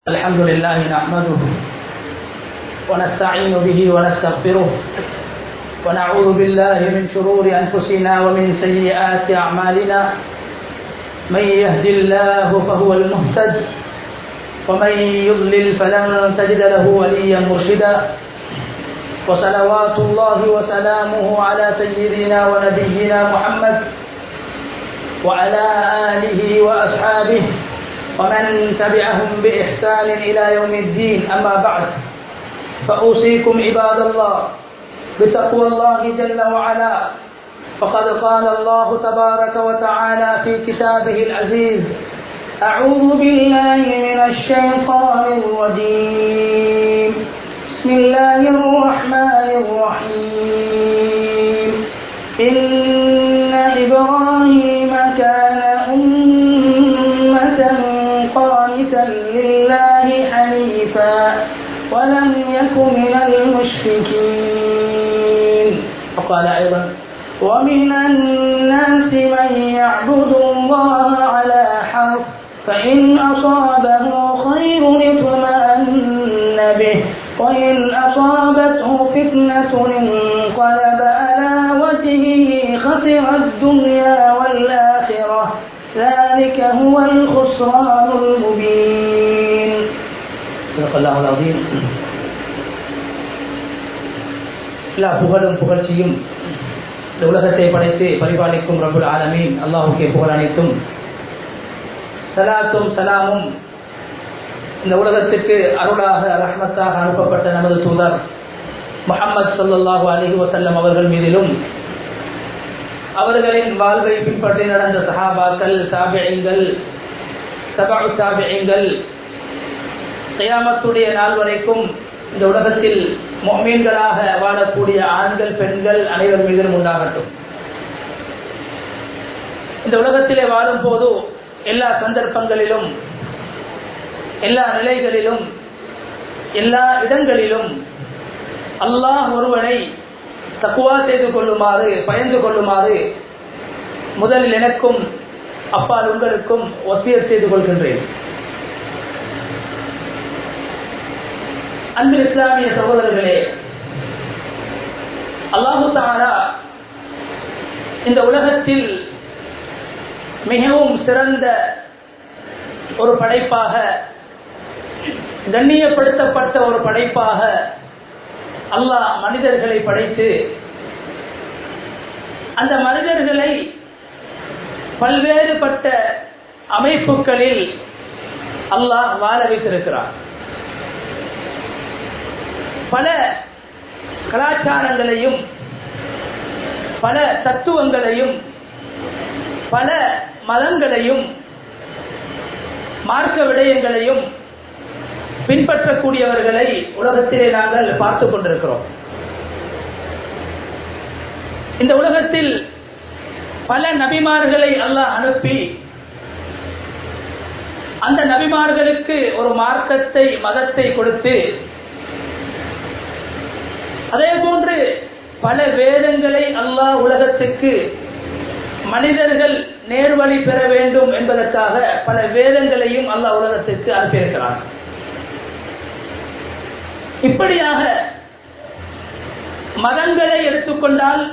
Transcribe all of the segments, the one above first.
الحمد لله نحمده ونستعين به ونستغفره ونعوذ بالله من شرور أنفسنا ومن سيئات أعمالنا من يهد الله فهو المهتد ومن يضلل فلن تجد له وليا مرشدا وصلوات الله وسلامه على سيدنا ونبينا محمد وعلى آله وأصحابه ومن تبعهم بإحسان إلى يوم الدين أما بعد فأوصيكم عباد الله بتقوى الله جل وعلا فقد قال الله تبارك وتعالى في كتابه العزيز أعوذ بالله من الشيطان الرجيم بسم الله الرحمن الرحيم إن إبراهيم كان أمة قانتا لله حنيفا ولم يك من المشركين وقال أيضا ومن الناس من يعبد الله على حرف فإن أصابه خير اطمأن به وإن أصابته فتنة انقلب على وجهه خسر الدنيا والآخرة ذلك هو الخسران المبين صدق الله العظيم எல்லா புகழும் புகழ்ச்சியும் இந்த உலகத்தை படைத்து பரிபாலிக்கும் ரபுல் ஆலமீன் அல்லாஹுக்கே புகழ் அனைத்தும் சலாத்தும் சலாமும் இந்த உலகத்துக்கு அருளாக ரஹ்மத்தாக அனுப்பப்பட்ட நமது தூதர் முகமது சல்லாஹூ அலிஹி வசல்லம் அவர்கள் மீதிலும் அவர்களின் வாழ்வை பின்பற்றி நடந்த சஹாபாக்கள் தாபியங்கள் சபா தாபியங்கள் கயாமத்துடைய நாள் வரைக்கும் இந்த உலகத்தில் மீன்களாக வாழக்கூடிய ஆண்கள் பெண்கள் அனைவர் மீதிலும் உண்டாகட்டும் இந்த உலகத்திலே வாழும் போது எல்லா சந்தர்ப்பங்களிலும் எல்லா நிலைகளிலும் எல்லா இடங்களிலும் அல்லாஹ் ஒருவனை தக்குவா செய்து கொள்ளுமாறு பயந்து கொள்ளுமாறு முதலில் எனக்கும் அப்பால் உங்களுக்கும் ஒத்தியர் செய்து கொள்கின்றேன் அன்பு இஸ்லாமிய சகோதரர்களே அல்லாஹு தாரா இந்த உலகத்தில் மிகவும் சிறந்த ஒரு படைப்பாக கண்ணியப்படுத்தப்பட்ட ஒரு படைப்பாக அல்லாஹ் மனிதர்களை படைத்து அந்த மனிதர்களை பல்வேறுபட்ட அமைப்புகளில் அல்லாஹ் வாழ வைத்திருக்கிறார் பல கலாச்சாரங்களையும் பல தத்துவங்களையும் பல மதங்களையும் மார்க்க விடயங்களையும் பின்பற்றக்கூடியவர்களை உலகத்திலே நாங்கள் பார்த்து கொண்டிருக்கிறோம் இந்த உலகத்தில் பல நபிமார்களை அல்லாஹ் அனுப்பி அந்த நபிமார்களுக்கு ஒரு மார்க்கத்தை மதத்தை கொடுத்து அதே போன்று பல வேதங்களை அல்லாஹ் உலகத்துக்கு மனிதர்கள் நேர்வழி பெற வேண்டும் என்பதற்காக பல வேதங்களையும் அல்லாஹ் உலகத்திற்கு அனுப்பியிருக்கிறார் இப்படியாக மதங்களை எடுத்துக்கொண்டால்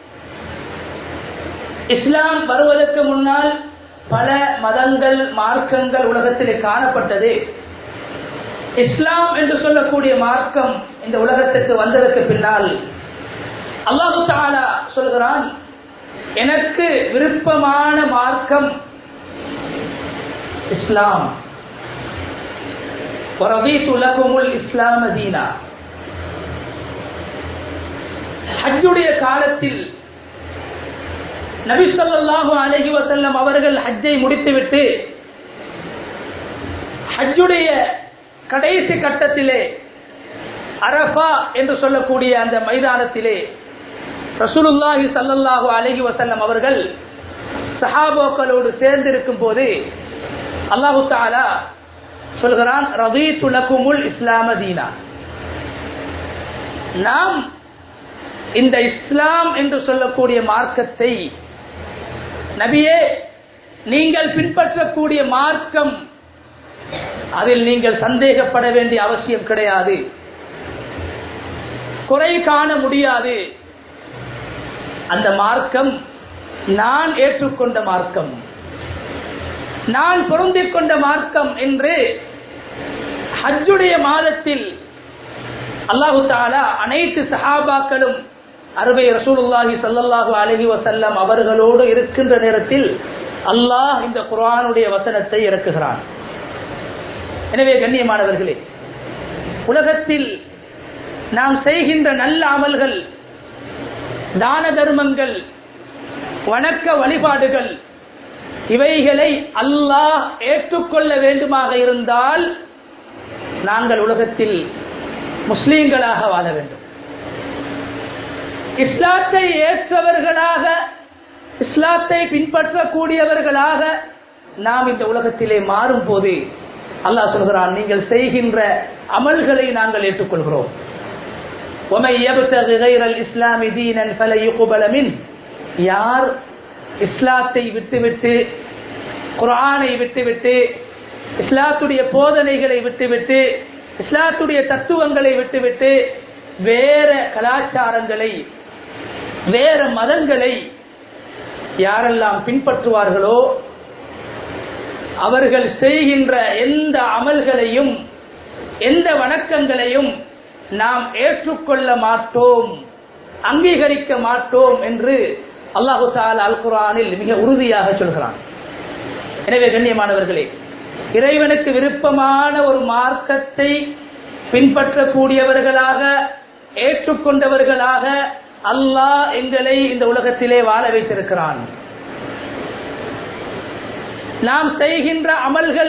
இஸ்லாம் வருவதற்கு முன்னால் பல மதங்கள் மார்க்கங்கள் உலகத்தில் காணப்பட்டது இஸ்லாம் என்று சொல்லக்கூடிய மார்க்கம் இந்த உலகத்துக்கு வந்ததற்கு பின்னால் அல்லாஹு தாலா சொல்கிறான் எனக்கு விருப்பமான மார்க்கம் இஸ்லாம் உலகமுல் இஸ்லாம் அதீனா ஹஜ்ஜுடைய காலத்தில் நபி சொல்லாஹு அலஹி வசல்லம் அவர்கள் ஹஜ்ஜை முடித்துவிட்டு ஹஜ்ஜுடைய கடைசி கட்டத்திலே அரபா என்று சொல்லக்கூடிய அந்த மைதானத்திலே ரசூலுல்லாஹி சல்லல்லாஹு அலஹி வசல்லம் அவர்கள் சஹாபோக்களோடு சேர்ந்திருக்கும் போது அல்லாஹு தாலா சொல்கிறான் ரவி துலகுமுல் இஸ்லாம தீனா நாம் இந்த இஸ்லாம் என்று சொல்லக்கூடிய மார்க்கத்தை நபியே நீங்கள் பின்பற்றக்கூடிய மார்க்கம் அதில் நீங்கள் சந்தேகப்பட வேண்டிய அவசியம் கிடையாது குறை காண முடியாது அந்த மார்க்கம் நான் ஏற்றுக்கொண்ட மார்க்கம் நான் பொருந்திக் கொண்ட மார்க்கம் என்று ஹஜ்ஜுடைய மாதத்தில் அல்லாஹு தாலா அனைத்து சஹாபாக்களும் அருமை ரசூலுல்லாஹி சல்லல்லாஹு அலஹி வசல்லம் அவர்களோடு இருக்கின்ற நேரத்தில் அல்லாஹ் இந்த குரானுடைய வசனத்தை இறக்குகிறான் எனவே கண்ணியமானவர்களே உலகத்தில் நாம் செய்கின்ற நல்ல அமல்கள் தான தர்மங்கள் வணக்க வழிபாடுகள் இவைகளை அல்லாஹ் ஏற்றுக்கொள்ள வேண்டுமாக இருந்தால் நாங்கள் உலகத்தில் முஸ்லீம்களாக வாழ வேண்டும் இஸ்லாத்தை ஏற்றவர்களாக இஸ்லாத்தை பின்பற்றக்கூடியவர்களாக நாம் இந்த உலகத்திலே மாறும் போது அல்லாஹ் சொல்கிறான் நீங்கள் செய்கின்ற அமல்களை நாங்கள் ஏற்றுக்கொள்கிறோம் இஸ்லாமி தீனன் யார் இஸ்லாத்தை விட்டுவிட்டு குரானை விட்டுவிட்டு இஸ்லாத்துடைய போதனைகளை விட்டுவிட்டு இஸ்லாத்துடைய தத்துவங்களை விட்டுவிட்டு வேற கலாச்சாரங்களை வேற மதங்களை யாரெல்லாம் பின்பற்றுவார்களோ அவர்கள் செய்கின்ற எந்த அமல்களையும் எந்த வணக்கங்களையும் நாம் ஏற்றுக்கொள்ள மாட்டோம் அங்கீகரிக்க மாட்டோம் என்று அல்லாஹு தால் அல் குரானில் மிக உறுதியாக சொல்கிறான் எனவே கண்ணியமானவர்களே இறைவனுக்கு விருப்பமான ஒரு மார்க்கத்தை பின்பற்றக்கூடியவர்களாக ஏற்றுக்கொண்டவர்களாக அல்லாஹ் எங்களை இந்த உலகத்திலே வாழ வைத்திருக்கிறான் நாம் செய்கின்ற அமல்கள்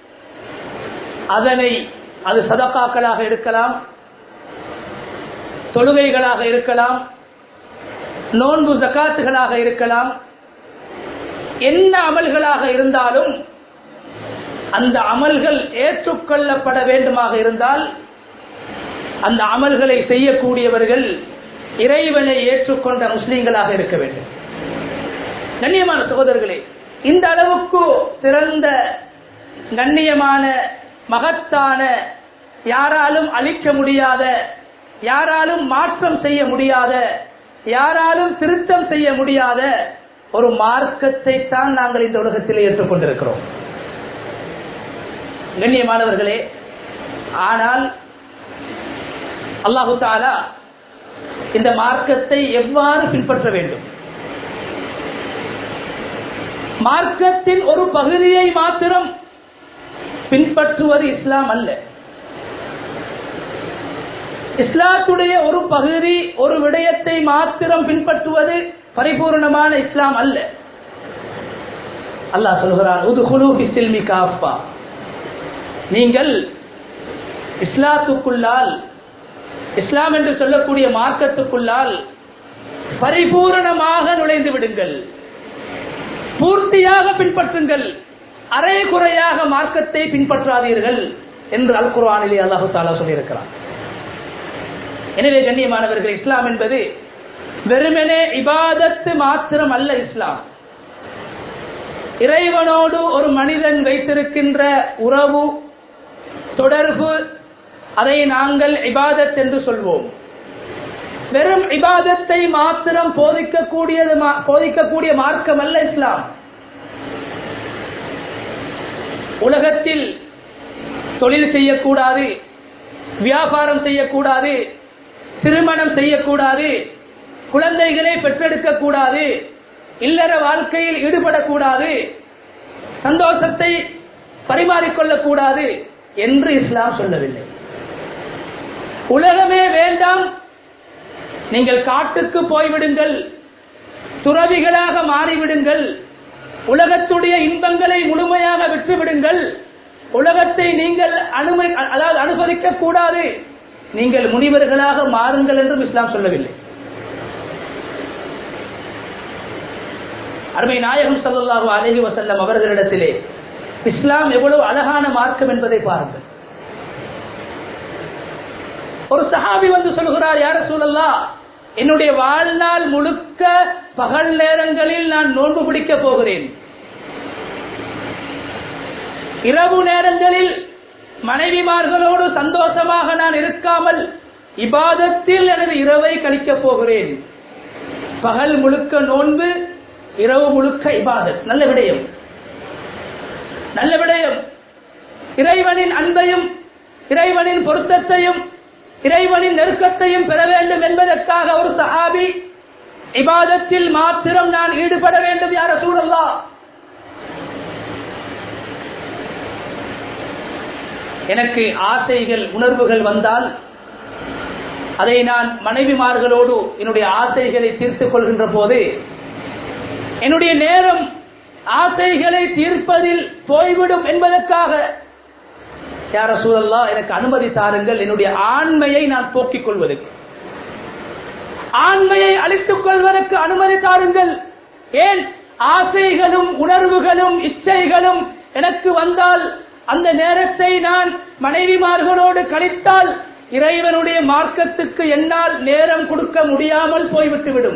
அதனை அது சதக்காக்களாக இருக்கலாம் தொழுகைகளாக இருக்கலாம் நோன்பு ஜக்காத்துகளாக இருக்கலாம் என்ன அமல்களாக இருந்தாலும் அந்த அமல்கள் ஏற்றுக்கொள்ளப்பட வேண்டுமாக இருந்தால் அந்த அமல்களை செய்யக்கூடியவர்கள் இறைவனை ஏற்றுக்கொண்ட முஸ்லீம்களாக இருக்க வேண்டும் கண்ணியமான சகோதரர்களே இந்த அளவுக்கு சிறந்த கண்ணியமான மகத்தான யாராலும் அழிக்க முடியாத யாராலும் மாற்றம் செய்ய முடியாத யாராலும் திருத்தம் செய்ய முடியாத ஒரு மார்க்கத்தை தான் நாங்கள் இந்த உலகத்தில் ஏற்றுக்கொண்டிருக்கிறோம் கண்ணியமானவர்களே ஆனால் அல்லாஹு தாலா இந்த மார்க்கத்தை எவ்வாறு பின்பற்ற வேண்டும் மார்க்கத்தின் ஒரு பகுதியை மாத்திரம் பின்பற்றுவது இஸ்லாம் அல்ல இஸ்லாத்துடைய ஒரு பகுதி ஒரு விடயத்தை மாத்திரம் பின்பற்றுவது பரிபூர்ணமான இஸ்லாம் அல்ல அல்லாஹ் சொல்கிறான் உதுகுலு இஸ்ல்மி காஃபா நீங்கள் இஸ்லாத்துக்குள்ளால் இஸ்லாம் என்று சொல்லக்கூடிய மார்க்கத்துக்குள்ளால் பரிபூரணமாக நுழைந்து விடுங்கள் பூர்த்தியாக பின்பற்றுங்கள் அரை குறையாக மார்க்கத்தை பின்பற்றாதீர்கள் என்று அல் குர்ஆனிலே அல்லாஹு தாலா சொல்லியிருக்கிறார் எனவே கண்ணியமானவர்கள் இஸ்லாம் என்பது வெறுமனே இபாதத்து மாத்திரம் அல்ல இஸ்லாம் இறைவனோடு ஒரு மனிதன் வைத்திருக்கின்ற உறவு தொடர்பு அதை நாங்கள் இபாதத் என்று சொல்வோம் வெறும் இபாதத்தை மாத்திரம் போதிக்கக்கூடியது போதிக்கக்கூடிய மார்க்கம் அல்ல இஸ்லாம் உலகத்தில் தொழில் செய்யக்கூடாது வியாபாரம் செய்யக்கூடாது திருமணம் செய்யக்கூடாது குழந்தைகளை பெற்றெடுக்க கூடாது இல்லற வாழ்க்கையில் ஈடுபடக்கூடாது சந்தோஷத்தை பரிமாறிக்கொள்ளக்கூடாது என்று இஸ்லாம் சொல்லவில்லை உலகமே வேண்டாம் நீங்கள் காட்டுக்கு போய்விடுங்கள் துறவிகளாக மாறிவிடுங்கள் உலகத்துடைய இன்பங்களை முழுமையாக விட்டுவிடுங்கள் உலகத்தை நீங்கள் அனுமதி அதாவது அனுமதிக்க கூடாது நீங்கள் முனிவர்களாக மாறுங்கள் என்றும் இஸ்லாம் சொல்லவில்லை அருமை நாயகம் சல்லாஹு அலஹி வசல்லம் அவர்களிடத்திலே இஸ்லாம் எவ்வளவு அழகான மார்க்கம் என்பதை பாருங்கள் ஒரு சஹாபி வந்து சொல்கிறார் யார சூழல்லா என்னுடைய வாழ்நாள் முழுக்க பகல் நேரங்களில் நான் நோன்பு பிடிக்க போகிறேன் இரவு நேரங்களில் மனைவிமார்களோடு சந்தோஷமாக நான் இருக்காமல் இபாதத்தில் எனது இரவை கழிக்கப் போகிறேன் பகல் முழுக்க நோன்பு இரவு முழுக்க இபாதத் நல்ல விடயம் நல்ல விடயம் இறைவனின் அன்பையும் இறைவனின் பொருத்தத்தையும் இறைவனின் நெருக்கத்தையும் பெற வேண்டும் என்பதற்காக ஒரு சஹாபி இபாதத்தில் மாத்திரம் நான் ஈடுபட வேண்டும் யார சூழல்லா எனக்கு ஆசைகள் உணர்வுகள் வந்தால் அதை நான் மனைவிமார்களோடு என்னுடைய ஆசைகளை தீர்த்துக் கொள்கின்ற போது என்னுடைய நேரம் ஆசைகளை தீர்ப்பதில் போய்விடும் என்பதற்காக யார சூழல்லா எனக்கு அனுமதி தாருங்கள் என்னுடைய ஆண்மையை நான் போக்கிக் கொள்வதற்கு ஆண்மையை அழித்துக் கொள்வதற்கு அனுமதி தாருங்கள் ஏன் ஆசைகளும் உணர்வுகளும் இச்சைகளும் எனக்கு வந்தால் அந்த நேரத்தை நான் மனைவிமார்களோடு கழித்தால் இறைவனுடைய மார்க்கத்துக்கு என்னால் நேரம் கொடுக்க முடியாமல் போய்விட்டுவிடும்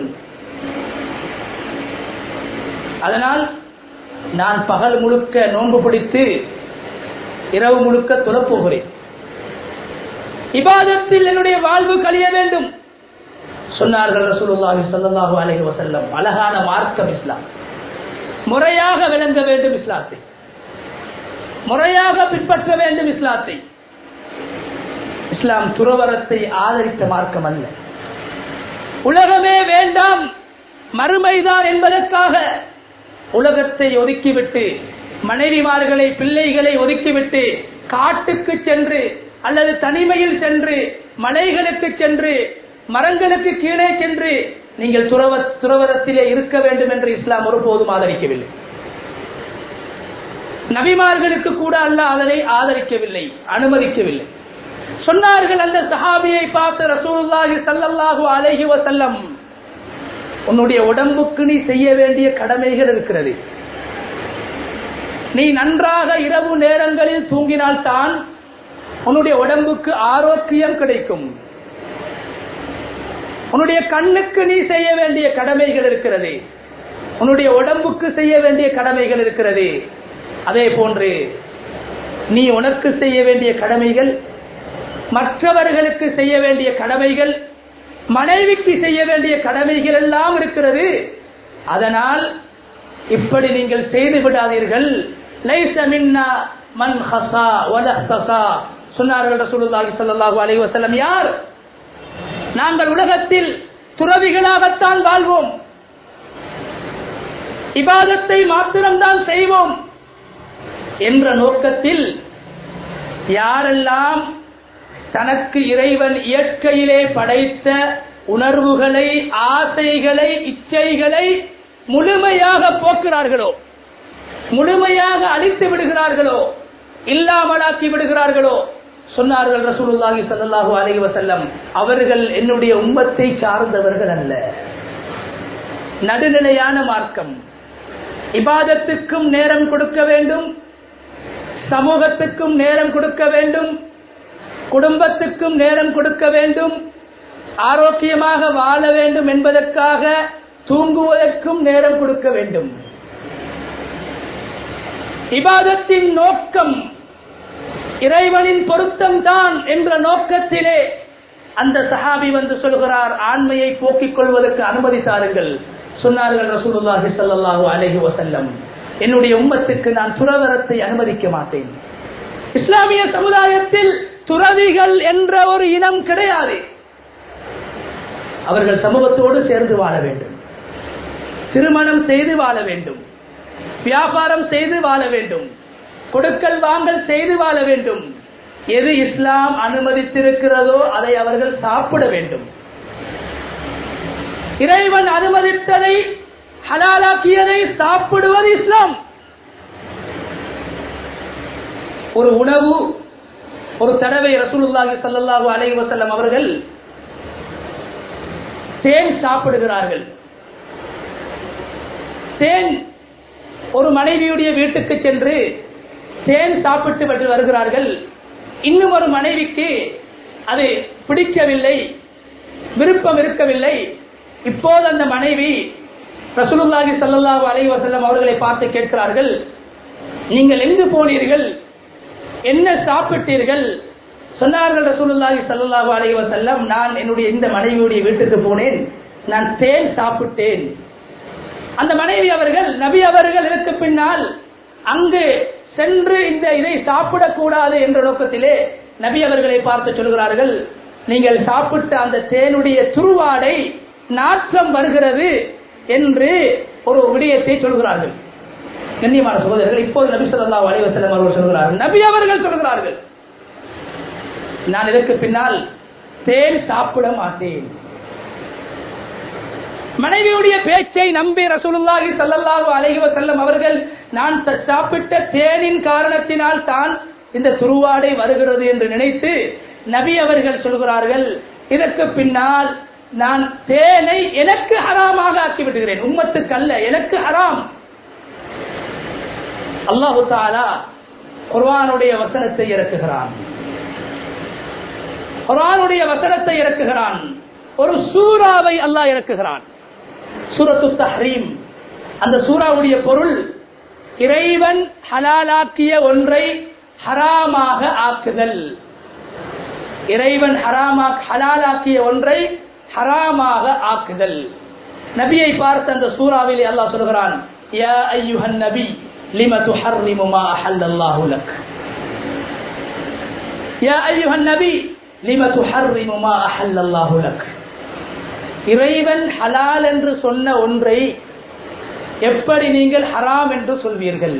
அதனால் நான் பகல் முழுக்க நோன்பு பிடித்து இரவு முழுக்க துறப்போகிறேன் இபாதத்தில் என்னுடைய வாழ்வு கழிய வேண்டும் சொன்னார்கள் ரசூலுல்லாஹி ஸல்லல்லாஹு அலைஹி வஸல்லம் அழகான மார்க்கம் இஸ்லாம் முறையாக விளங்க வேண்டும் இஸ்லாத்தை முறையாக பின்பற்ற வேண்டும் இஸ்லாத்தை இஸ்லாம் துறவரத்தை ஆதரித்த மார்க்கம் அல்ல உலகமே வேண்டாம் மறுமைதான் என்பதற்காக உலகத்தை ஒதுக்கிவிட்டு மனைவிமார்களை பிள்ளைகளை ஒதுக்கிவிட்டு காட்டுக்கு சென்று அல்லது தனிமையில் சென்று மலைகளுக்கு சென்று மரங்களுக்கு கீழே சென்று நீங்கள் துறவ துறவரத்திலே இருக்க வேண்டும் என்று இஸ்லாம் ஒருபோதும் ஆதரிக்கவில்லை நபிமார்களுக்கு கூட அல்ல அதனை ஆதரிக்கவில்லை அனுமதிக்கவில்லை சொன்னார்கள் அந்த சஹாபியை பார்த்து ரசூலுல்லாஹி ஸல்லல்லாஹு அலைஹி வஸல்லம் உன்னுடைய உடம்புக்கு நீ செய்ய வேண்டிய கடமைகள் இருக்கிறது நீ நன்றாக இரவு நேரங்களில் தூங்கினால்தான் உன்னுடைய உடம்புக்கு ஆரோக்கியம் கிடைக்கும் உன்னுடைய கண்ணுக்கு நீ செய்ய வேண்டிய கடமைகள் இருக்கிறது உன்னுடைய உடம்புக்கு செய்ய வேண்டிய கடமைகள் இருக்கிறது அதே போன்று நீ உனக்கு செய்ய வேண்டிய கடமைகள் மற்றவர்களுக்கு செய்ய வேண்டிய கடமைகள் மனைவிக்கு செய்ய வேண்டிய கடமைகள் எல்லாம் இருக்கிறது அதனால் இப்படி நீங்கள் செய்து விடாதீர்கள் லைஸ மின்னா மன் ஹஸா வலஹ்தஸா சொன்னார்கள் ரசூலுல்லாஹி ஸல்லல்லாஹு அலைஹி வஸல்லம் யார் நாங்கள் உலகத்தில் துறவிகளாகத்தான் வாழ்வோம் இபாதத்தை மாத்திரம்தான் செய்வோம் என்ற நோக்கத்தில் யாரெல்லாம் தனக்கு இறைவன் இயற்கையிலே படைத்த உணர்வுகளை ஆசைகளை இச்சைகளை முழுமையாக போக்குறார்களோ முழுமையாக அழித்து விடுகிறார்களோ இல்லாமலாக்கி விடுகிறார்களோ சொன்னார்கள் ரசூலுல்லாஹி ஸல்லல்லாஹு அலைஹி வஸல்லம் அவர்கள் என்னுடைய உம்மத்தை சார்ந்தவர்கள் அல்ல நடுநிலையான மார்க்கம் இபாதத்துக்கும் நேரம் கொடுக்க வேண்டும் சமூகத்துக்கும் நேரம் கொடுக்க வேண்டும் குடும்பத்துக்கும் நேரம் கொடுக்க வேண்டும் ஆரோக்கியமாக வாழ வேண்டும் என்பதற்காக தூங்குவதற்கும் நேரம் கொடுக்க வேண்டும் இபாதத்தின் நோக்கம் இறைவனின் பொருத்தம் தான் என்ற நோக்கத்திலே அந்த சஹாபி வந்து சொல்கிறார் ஆண்மையை போக்கிக் கொள்வதற்கு அனுமதி தாருங்கள் சொன்னார்கள் ரசூலுல்லாஹி ஸல்லல்லாஹு அலைஹி வஸல்லம் என்னுடைய உம்மத்துக்கு நான் துறவரத்தை அனுமதிக்க மாட்டேன் இஸ்லாமிய சமுதாயத்தில் துறவிகள் என்ற ஒரு இனம் கிடையாது அவர்கள் சமூகத்தோடு சேர்ந்து வாழ வேண்டும் திருமணம் செய்து வாழ வேண்டும் வியாபாரம் செய்து வாழ வேண்டும் கொடுக்கல் வாங்கல் செய்து வாழ வேண்டும் எது இஸ்லாம் அனுமதித்திருக்கிறதோ அதை அவர்கள் சாப்பிட வேண்டும் இறைவன் அனுமதித்ததை ஹலாலாக்கியதை சாப்பிடுவது இஸ்லாம் ஒரு உணவு ஒரு தடவை ரசூலுல்லாஹி ஸல்லல்லாஹு அலைஹி வஸல்லம் அவர்கள் தேன் சாப்பிடுகிறார்கள் தேன் ஒரு மனைவியுடைய வீட்டுக்கு சென்று தேன் சாப்பிட்டு விட்டு வருகிறார்கள் இன்னும் ஒரு மனைவிக்கு அது பிடிக்கவில்லை விருப்பம் இருக்கவில்லை இப்போது அந்த மனைவி ரசூலுல்லாஹி ஸல்லல்லாஹு அலைஹி வஸல்லம் அவர்களை பார்த்து கேட்கிறார்கள் நீங்கள் எங்கு போனீர்கள் என்ன சாப்பிட்டீர்கள் சொன்னார்கள் ரசூலுல்லாஹி ஸல்லல்லாஹு அலைஹி வஸல்லம் நான் என்னுடைய இந்த மனைவியுடைய வீட்டுக்கு போனேன் நான் தேன் சாப்பிட்டேன் அந்த மனைவி அவர்கள் நபி அவர்கள் இதற்கு பின்னால் அங்கு சென்று இந்த இதை சாப்பிடக்கூடாது என்ற நோக்கத்திலே நபி அவர்களை பார்த்து சொல்கிறார்கள் நீங்கள் சாப்பிட்ட அந்த தேனுடைய துருவாடை நாற்றம் வருகிறது என்று ஒரு விடயத்தை சொல்கிறார்கள் கண்ணியமான சகோதரர்கள் இப்போது நபி ஸல்லல்லாஹு அலைஹி வஸல்லம் அவர்கள் சொல்கிறார்கள் நபி அவர்கள் சொல்கிறார்கள் நான் இதற்கு பின்னால் தேன் சாப்பிட மாட்டேன் மனைவியுடைய பேச்சை நம்பி ரசூலுல்லாஹி ஸல்லல்லாஹு அலைஹி வஸல்லம் அவர்கள் நான் த- சாப்பிட்ட தேனின் காரணத்தினால் தான் இந்த துருவாடை வருகிறது என்று நினைத்து நபி அவர்கள் சொல்கிறார்கள் இதற்கு பின்னால் நான் தேனை எனக்கு ஹராமாக ஆக்கி விடுகிறேன் உம்மத்துக்கு அல்ல எனக்கு ஹராம் அல்லாஹு தாலா குர்ஆனுடைய வசனத்தை இறக்குகிறான் குர்ஆனுடைய வசனத்தை இறக்குகிறான் ஒரு சூறாவை அல்லாஹ் இறக்குகிறான் சூரத்து தஹ்ரீம் அந்த சூறாவுடைய பொருள் இறைவன் ஹலாலாக்கிய ஒன்றை ஹராமாக ஆக்குதல் இறைவன் ஹராமா ஹலாலாக்கிய ஒன்றை ஹராமாக ஆக்குதல் நபியை பார்த்து அந்த சூறாவிலே அல்லாஹ் சொல்கிறான் யா ஐயுஹன் நபி லிம துஹர்ரிமு மா அஹல்லல்லாஹு லக் யா ஐயுஹன் நபி லிம துஹர்ரிமு மா அஹல்லல்லாஹு லக் இறைவன் ஹலால் என்று சொன்ன ஒன்றை எப்படி நீங்கள் ஹராம் என்று சொல்வீர்கள்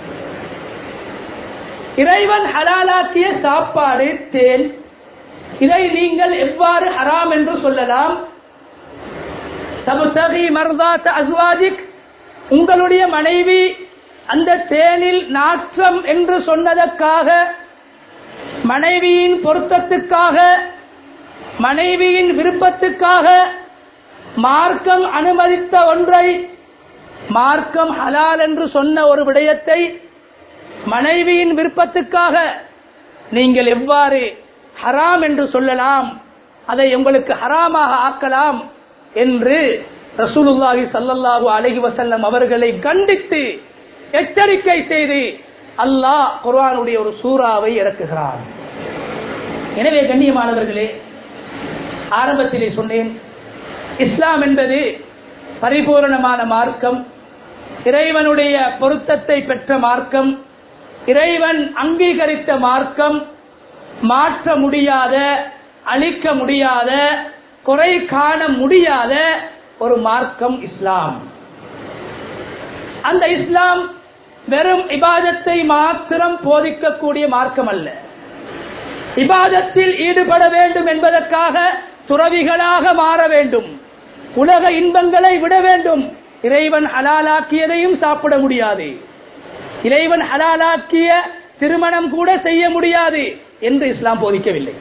இறைவன் ஹலாலாக்கிய சாப்பாடு தேன் இதை நீங்கள் எவ்வாறு ஹராம் என்று சொல்லலாம் தபுத்தகி மர்தாத் அஸ்வாஜிக் உங்களுடைய மனைவி அந்த தேனில் நாற்றம் என்று சொன்னதற்காக மனைவியின் பொருத்தத்துக்காக மனைவியின் விருப்பத்துக்காக மார்க்கம் அனுமதித்த ஒன்றை மார்க்கம் ஹலால் என்று சொன்ன ஒரு விடயத்தை மனைவியின் விருப்பத்துக்காக நீங்கள் எவ்வாறு ஹராம் என்று சொல்லலாம் அதை உங்களுக்கு ஹராமாக ஆக்கலாம் என்று ரசூலுல்லாஹி ஸல்லல்லாஹு அலைஹி வஸல்லம் அவர்களை கண்டித்து எச்சரிக்கை செய்து அல்லாஹ் குர்ஆனுடைய ஒரு சூறாவை இறக்குகிறான் எனவே கண்ணியமானவர்களே ஆரம்பத்திலே சொன்னேன் இஸ்லாம் என்பது பரிபூரணமான மார்க்கம் இறைவனுடைய பொருத்தத்தை பெற்ற மார்க்கம் இறைவன் அங்கீகரித்த மார்க்கம் மாற்ற முடியாத அழிக்க முடியாத குறை காண முடியாத ஒரு மார்க்கம் இஸ்லாம் அந்த இஸ்லாம் வெறும் இபாதத்தை மாத்திரம் போதிக்கக்கூடிய மார்க்கம் அல்ல இபாதத்தில் ஈடுபட வேண்டும் என்பதற்காக துறவிகளாக மாற வேண்டும் உலக இன்பங்களை விட வேண்டும் இறைவன் ஹலாலாக்கியதையும் சாப்பிட முடியாது இறைவன் ஹலாலாக்கிய திருமணம் கூட செய்ய முடியாது என்று இஸ்லாம் போதிக்கவில்லை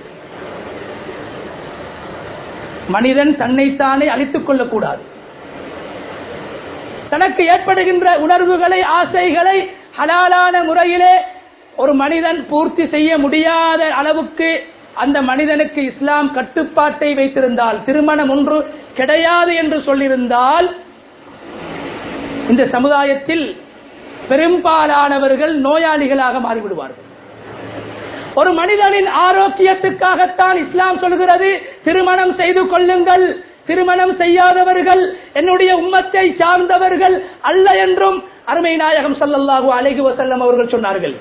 மனிதன் தன்னைத்தானே அழித்துக் கொள்ளக்கூடாது தனக்கு ஏற்படுகின்ற உணர்வுகளை ஆசைகளை ஹலாலான முறையிலே ஒரு மனிதன் பூர்த்தி செய்ய முடியாத அளவுக்கு அந்த மனிதனுக்கு இஸ்லாம் கட்டுப்பாட்டை வைத்திருந்தால் திருமணம் ஒன்று கிடையாது என்று சொல்லியிருந்தால் இந்த சமுதாயத்தில் பெரும்பாலானவர்கள் நோயாளிகளாக மாறிவிடுவார்கள் ஒரு மனிதனின் ஆரோக்கியத்துக்காகத்தான் இஸ்லாம் சொல்கிறது திருமணம் செய்து கொள்ளுங்கள் திருமணம் செய்யாதவர்கள் என்னுடைய உம்மத்தை சார்ந்தவர்கள் அல்ல என்றும் அருமை நாயகம் ஸல்லல்லாஹு அலைஹி வஸல்லம் அவர்கள் சொன்னார்கள்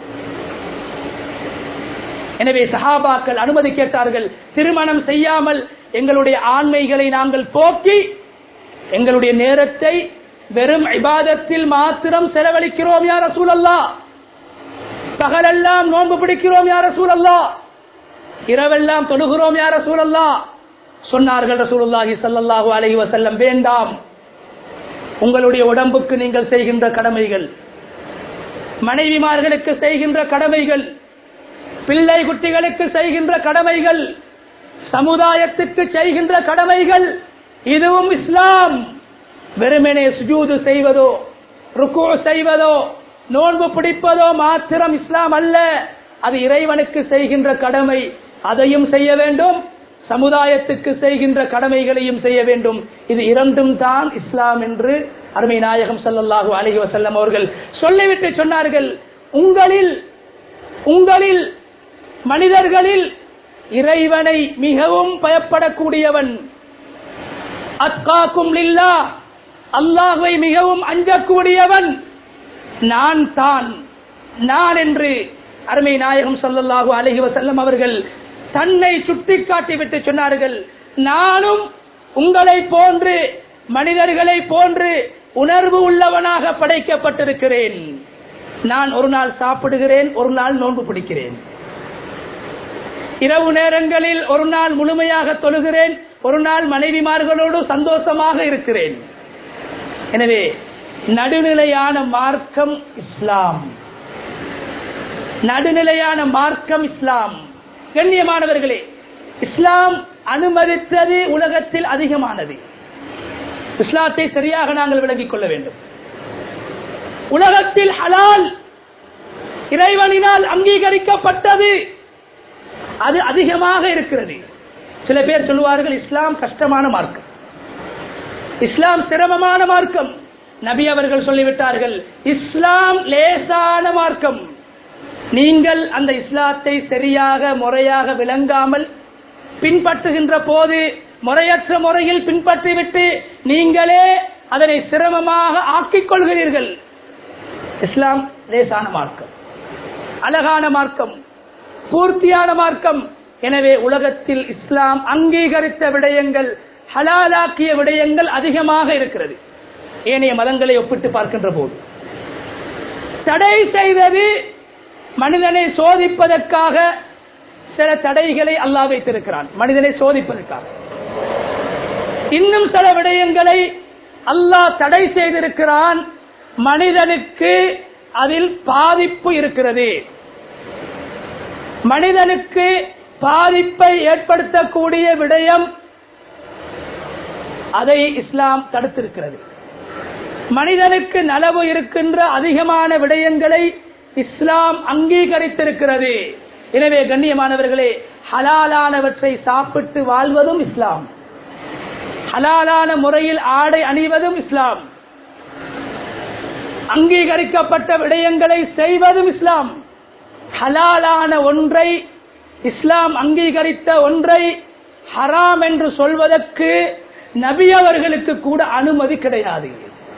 எனவே சஹாபாக்கள் அனுமதி கேட்டார்கள் திருமணம் செய்யாமல் எங்களுடைய ஆண்மைகளை நாங்கள் போக்கி எங்களுடைய நேரத்தை வெறும் இபாதத்தில் மாத்திரம் செலவழிக்கிறோம் யார் ரசூலல்லா பகலெல்லாம் நோன்பு பிடிக்கிறோம் யார் ரசூலல்லா இரவெல்லாம் தொழுகிறோம் யார் ரசூலல்லா சொன்னார்கள் ரசூலுல்லாஹி ஸல்லல்லாஹு அலைஹி வஸல்லம் வேண்டாம் உங்களுடைய உடம்புக்கு நீங்கள் செய்கின்ற கடமைகள் மனைவிமார்களுக்கு செய்கின்ற கடமைகள் பிள்ளை குட்டிகளுக்கு செய்கின்ற கடமைகள் சமுதாயத்துக்கு செய்கின்ற கடமைகள் இதுவும் இஸ்லாம் வெறுமனே சுஜூது செய்வதோ ருக்கு செய்வதோ நோன்பு பிடிப்பதோ மாத்திரம் இஸ்லாம் அல்ல அது இறைவனுக்கு செய்கின்ற கடமை அதையும் செய்ய வேண்டும் சமுதாயத்துக்கு செய்கின்ற கடமைகளையும் செய்ய வேண்டும் இது இரண்டும் தான் இஸ்லாம் என்று அருமை நாயகம் ஸல்லல்லாஹு அலைஹி வஸல்லம் அவர்கள் சொல்லிவிட்டு சொன்னார்கள் உங்களில் உங்களில் மனிதர்களில் இறைவனை மிகவும் பயப்படக்கூடியவன் அத்காக்கும் லில்லா அல்லாஹை மிகவும் அஞ்சக்கூடியவன் நான் தான் நான் என்று அருமை நாயகம் ஸல்லல்லாஹு அலைஹி வஸல்லம் அவர்கள் தன்னை சுட்டிக்காட்டி விட்டு சொன்னார்கள் நானும் உங்களை போன்று மனிதர்களை போன்று உணர்வு உள்ளவனாக படைக்கப்பட்டிருக்கிறேன் நான் ஒரு நாள் சாப்பிடுகிறேன் ஒரு நாள் நோன்பு பிடிக்கிறேன் இரவு நேரங்களில் ஒரு நாள் முழுமையாக தொழுகிறேன் ஒரு நாள் மனைவிமார்களோடு சந்தோஷமாக இருக்கிறேன் எனவே நடுநிலையான மார்க்கம் இஸ்லாம் நடுநிலையான மார்க்கம் இஸ்லாம் கண்ணியமானவர்களே இஸ்லாம் அனுமதித்தது உலகத்தில் அதிகமானது இஸ்லாத்தை சரியாக நாங்கள் விளங்கிக் கொள்ள வேண்டும் உலகத்தில் ஹலால் இறைவனினால் அங்கீகரிக்கப்பட்டது அது அதிகமாக இருக்கிறது சில பேர் சொல்லுவார்கள் இஸ்லாம் கஷ்டமான மார்க்கம் இஸ்லாம் சிரமமான மார்க்கம் நபி அவர்கள் சொல்லிவிட்டார்கள் இஸ்லாம் லேசான மார்க்கம் நீங்கள் அந்த இஸ்லாத்தை சரியாக முறையாக விளங்காமல் பின்பற்றுகின்ற போது முறையற்ற முறையில் பின்பற்றிவிட்டு நீங்களே அதனை சிரமமாக ஆக்கிக் கொள்கிறீர்கள் இஸ்லாம் லேசான மார்க்கம் அழகான மார்க்கம் பூர்த்தியான மார்க்கம் எனவே உலகத்தில் இஸ்லாம் அங்கீகரித்த விடயங்கள் ஹலாலாக்கிய விடயங்கள் அதிகமாக இருக்கிறது ஏனைய மதங்களை ஒப்பிட்டு பார்க்கின்ற போது தடை செய்தது மனிதனை சோதிப்பதற்காக சில தடைகளை அல்லாஹ் வைத்திருக்கிறான் மனிதனை சோதிப்பதற்காக இன்னும் சில விடயங்களை அல்லாஹ் தடை செய்திருக்கிறான் மனிதனுக்கு அதில் பாதிப்பு இருக்கிறது மனிதனுக்கு பாதிப்பை ஏற்படுத்தக்கூடிய விடயம் அதை இஸ்லாம் தடுத்திருக்கிறது மனிதனுக்கு நலவு இருக்கின்ற அதிகமான விடயங்களை இஸ்லாம் அங்கீகரித்திருக்கிறது எனவே கண்ணியமானவர்களே ஹலாலானவற்றை சாப்பிட்டு வாழ்வதும் இஸ்லாம் ஹலாலான முறையில் ஆடை அணிவதும் இஸ்லாம் அங்கீகரிக்கப்பட்ட விடயங்களை செய்வதும் இஸ்லாம் ஹலாலான ஒன்றை இஸ்லாம் அங்கீகரித்த ஒன்றை ஹராம் என்று சொல்வதற்கு நபி அவர்களுக்கு கூட அனுமதி கிடையாது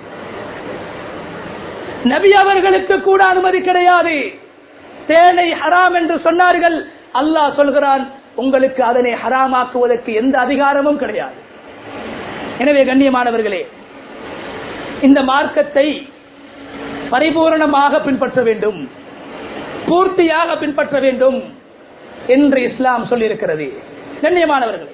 நபி அவர்களுக்கு கூட அனுமதி கிடையாது தேனை ஹராம் என்று சொன்னார்கள் அல்லாஹ் சொல்கிறான் உங்களுக்கு அதனை ஹராமாக்குவதற்கு எந்த அதிகாரமும் கிடையாது எனவே கண்ணியமானவர்களே இந்த மார்க்கத்தை பரிபூரணமாக பின்பற்ற வேண்டும் பூர்த்தியாக பின்பற்ற வேண்டும் என்று இஸ்லாம் சொல்லியிருக்கிறது கண்ணியமானவர்களே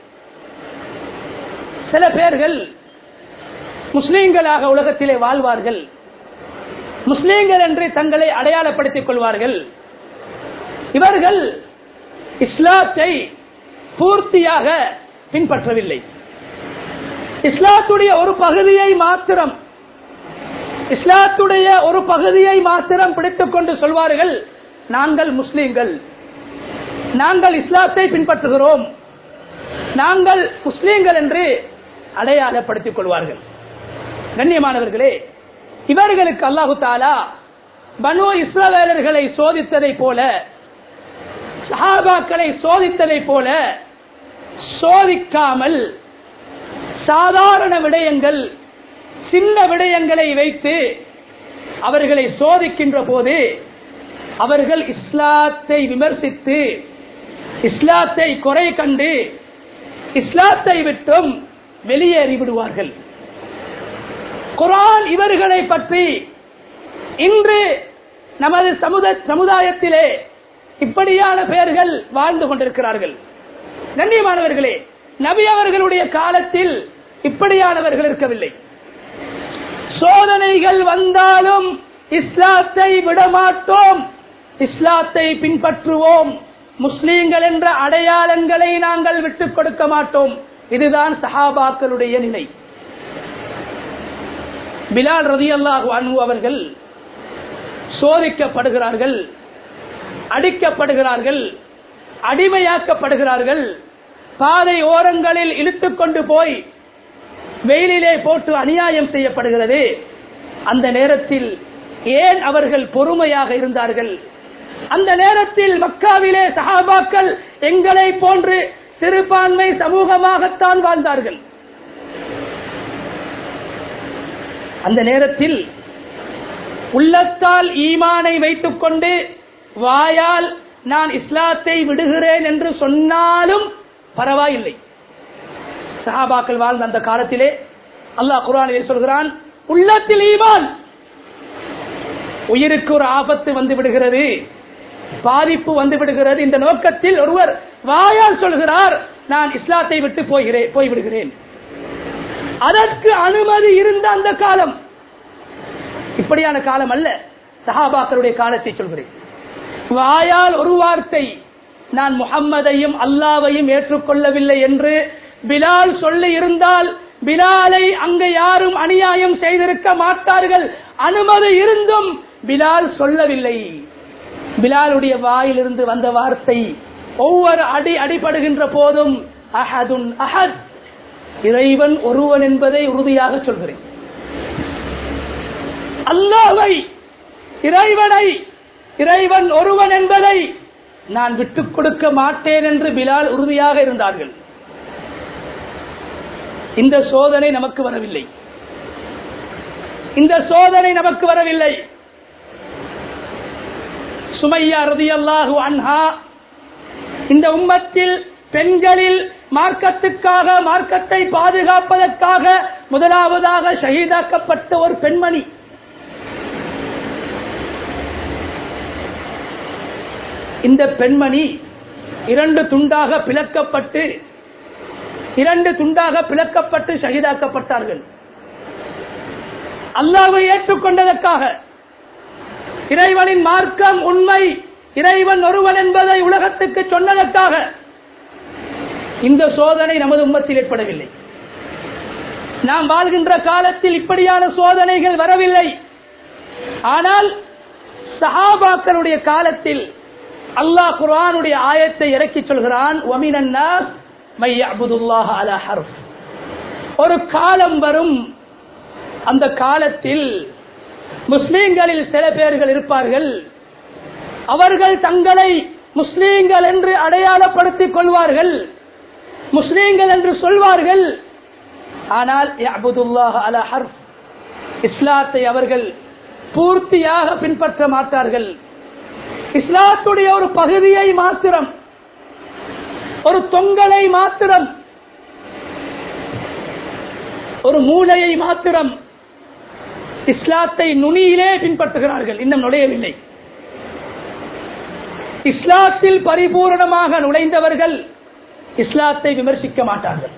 சில பேர்கள் முஸ்லீம்களாக உலகத்திலே வாழ்வார்கள் முஸ்லீம்கள் என்று தங்களை அடையாளப்படுத்திக் கொள்வார்கள் இவர்கள் இஸ்லாத்தை பூர்த்தியாக பின்பற்றவில்லை இஸ்லாத்துடைய ஒரு பகுதியை மாத்திரம் இஸ்லாத்துடைய ஒரு பகுதியை மாத்திரம் பிடித்துக் கொண்டு சொல்வார்கள் நாங்கள் முஸ்லீம்கள் நாங்கள் இஸ்லாத்தை பின்பற்றுகிறோம் நாங்கள் முஸ்லீம்கள் என்று அடையாளப்படுத்திக் கொள்வார்கள் கண்ணியமானவர்களே இவர்களுக்கு அல்லாஹு தாலா பனு இஸ்ரவேலர்களை சோதித்ததை போல சஹாபாக்களை சோதித்ததை போல சோதிக்காமல் சாதாரண விடயங்கள் சின்ன விடயங்களை வைத்து அவர்களை சோதிக்கின்ற போது அவர்கள் இஸ்லாத்தை விமர்சித்து இஸ்லாத்தை குறை கண்டு இஸ்லாத்தை விட்டும் வெளியேறி விடுவார்கள் குரான் இவர்களை பற்றி இன்று நமது சமுத சமுதாயத்திலே இப்படியான பெயர்கள் வாழ்ந்து கொண்டிருக்கிறார்கள் கண்ணியமானவர்களே நபி அவர்களுடைய காலத்தில் இப்படியானவர்கள் இருக்கவில்லை சோதனைகள் வந்தாலும் இஸ்லாத்தை விடமாட்டோம் இஸ்லாத்தை பின்பற்றுவோம் முஸ்லீம்கள் என்ற அடையாளங்களை நாங்கள் விட்டுக் கொடுக்க மாட்டோம் இதுதான் சஹாபாக்களுடைய நிலை பிலால் ரதி அல்லாஹு அன்பு அவர்கள் சோதிக்கப்படுகிறார்கள் அடிக்கப்படுகிறார்கள் அடிமையாக்கப்படுகிறார்கள் பாதை ஓரங்களில் இழுத்துக் கொண்டு போய் வெயிலிலே போட்டு அநியாயம் செய்யப்படுகிறது அந்த நேரத்தில் ஏன் அவர்கள் பொறுமையாக இருந்தார்கள் அந்த நேரத்தில் மக்காவிலே சஹாபாக்கள் எங்களை போன்று சிறுபான்மை சமூகமாகத்தான் வாழ்ந்தார்கள் அந்த நேரத்தில் உள்ளத்தால் ஈமானை வைத்துக் கொண்டு வாயால் நான் இஸ்லாத்தை விடுகிறேன் என்று சொன்னாலும் பரவாயில்லை சஹாபாக்கள் வாழ்ந்த அந்த காலத்திலே அல்லாஹ் குரானில் சொல்கிறான் உள்ளத்தில் ஈமான் உயிருக்கு ஒரு ஆபத்து வந்து விடுகிறது பாதிப்பு வந்து விடுகிறது இந்த நோக்கத்தில் ஒருவர் வாயால் சொல்கிறார் நான் இஸ்லாத்தை விட்டு போகிறேன் போய்விடுகிறேன் அதற்கு அனுமதி இருந்த அந்த காலம் இப்படியான காலம் அல்ல சஹாபாக்களுடைய காலத்தை சொல்கிறேன் வாயால் ஒரு வார்த்தை நான் முகம்மதையும் அல்லாவையும் ஏற்றுக்கொள்ளவில்லை என்று பிலால் சொல்லி இருந்தால் பிலாலை அங்கு யாரும் அநியாயம் செய்திருக்க மாட்டார்கள் அனுமதி இருந்தும் பிலால் சொல்லவில்லை பிலாலுடைய வாயிலிருந்து வந்த வார்த்தை ஒவ்வொரு அடி அடிபடுகின்ற போதும் அஹதுன் அஹத் இறைவன் ஒருவன் என்பதை உறுதியாக சொல்கிறேன் அல்லாவை இறைவனை இறைவன் ஒருவன் என்பதை நான் விட்டுக் கொடுக்க மாட்டேன் என்று பிலால் உறுதியாக இருந்தார்கள் இந்த சோதனை நமக்கு வரவில்லை இந்த சோதனை நமக்கு வரவில்லை சுமையா ரதியல்லாஹு அன்ஹா இந்த உம்மத்தில் பெண்களில் மார்க்கத்துக்காக மார்க்கத்தை பாதுகாப்பதற்காக முதலாவதாக ஷஹீதாக்கப்பட்ட ஒரு பெண்மணி இந்த பெண்மணி இரண்டு துண்டாக பிளக்கப்பட்டு இரண்டு துண்டாக பிளக்கப்பட்டு ஷஹீதாக்கப்பட்டார்கள் அல்லாவை ஏற்றுக்கொண்டதற்காக இறைவனின் மார்க்கம் உண்மை இறைவன் ஒருவன் என்பதை உலகத்துக்கு சொன்னதற்காக இந்த சோதனை நமது உம்மத்தில் ஏற்படவில்லை நாம் வாழ்கின்ற காலத்தில் இப்படியான சோதனைகள் வரவில்லை ஆனால் சஹாபாக்களுடைய காலத்தில் அல்லாஹ் குர்ஆனுடைய ஆயத்தை இறக்கி சொல்கிறான் "வமினன் நாஸ் மை யஅ்புதுல்லாஹ அலா ஹர்ஃப்." ஒரு காலம் வரும் அந்த காலத்தில் முஸ்லீம்களில் சில பேர்கள் இருப்பார்கள் அவர்கள் தங்களை முஸ்லீம்கள் என்று அடையாளப்படுத்திக் கொள்வார்கள் முஸ்லீம்கள் என்று சொல்வார்கள் ஆனால் யஅ்புதுல்லாஹ அலா ஹர்ஃப். இஸ்லாத்தை அவர்கள் பூர்த்தியாக பின்பற்ற மாட்டார்கள் இஸ்லாத்துடைய ஒரு பகுதியை மாத்திரம் ஒரு தொங்கலை மாத்திரம் ஒரு மூளையை மாத்திரம் இஸ்லாத்தை நுனியிலே பின்பற்றுகிறார்கள் இன்னும் நுழையவில்லை இஸ்லாத்தில் பரிபூரணமாக நுழைந்தவர்கள் இஸ்லாத்தை விமர்சிக்க மாட்டார்கள்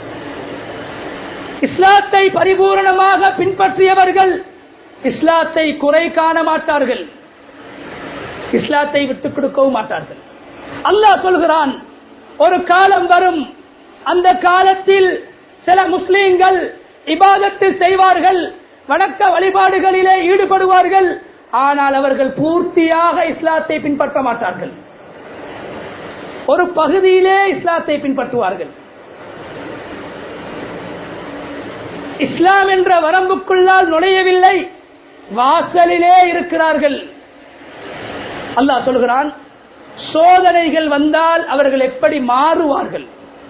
இஸ்லாத்தை பரிபூரணமாக பின்பற்றியவர்கள் இஸ்லாத்தை குறை காண மாட்டார்கள் இஸ்லாத்தை விட்டுக் கொடுக்கவும் மாட்டார்கள் அல்லாஹ் சொல்கிறான் ஒரு காலம் வரும் அந்த காலத்தில் சில முஸ்லீம்கள் இபாதத்து செய்வார்கள் வணக்க வழிபாடுகளிலே ஈடுபடுவார்கள் ஆனால் அவர்கள் பூர்த்தியாக இஸ்லாத்தை பின்பற்ற மாட்டார்கள் ஒரு பகுதியிலே இஸ்லாத்தை பின்பற்றுவார்கள் இஸ்லாம் என்ற வரம்புக்குள்ளால் நுழையவில்லை வாசலிலே இருக்கிறார்கள் அல்லாஹ் சொல்கிறான் சோதனைகள் வந்தால் அவர்கள் எப்படி மாறுவார்கள்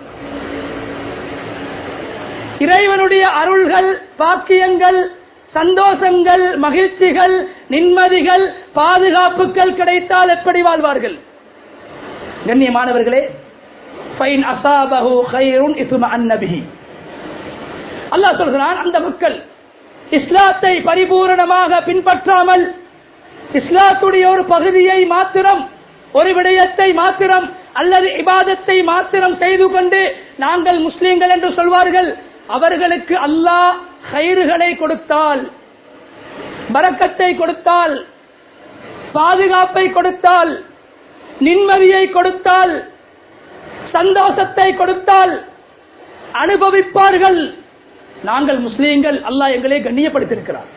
இறைவனுடைய அருள்கள் பாக்கியங்கள் சந்தோஷங்கள் மகிழ்ச்சிகள் நிம்மதிகள் பாதுகாப்புகள் கிடைத்தால் எப்படி வாழ்வார்கள் கண்ணியமானவர்களே ஃபைன் அசாபஹு கைருன் இஸ்ம அன்னபிஹி அல்லாஹ் சொல்கிறான் அந்த மக்கள் இஸ்லாத்தை பரிபூரணமாக பின்பற்றாமல் இஸ்லாத்துடைய ஒரு பகுதியை மாத்திரம் ஒரு விடயத்தை மாத்திரம் அல்லது இபாதத்தை மாத்திரம் செய்து கொண்டு நாங்கள் முஸ்லீம்கள் என்று சொல்வார்கள் அவர்களுக்கு அல்லாஹ் கயிறுகளை கொடுத்தால் பரக்கத்தை கொடுத்தால் பாதுகாப்பை கொடுத்தால் நிம்மதியை கொடுத்தால் சந்தோஷத்தை கொடுத்தால் அனுபவிப்பார்கள் நாங்கள் முஸ்லீம்கள் அல்லாஹ் எங்களை கண்ணியப்படுத்தியிருக்கிறார்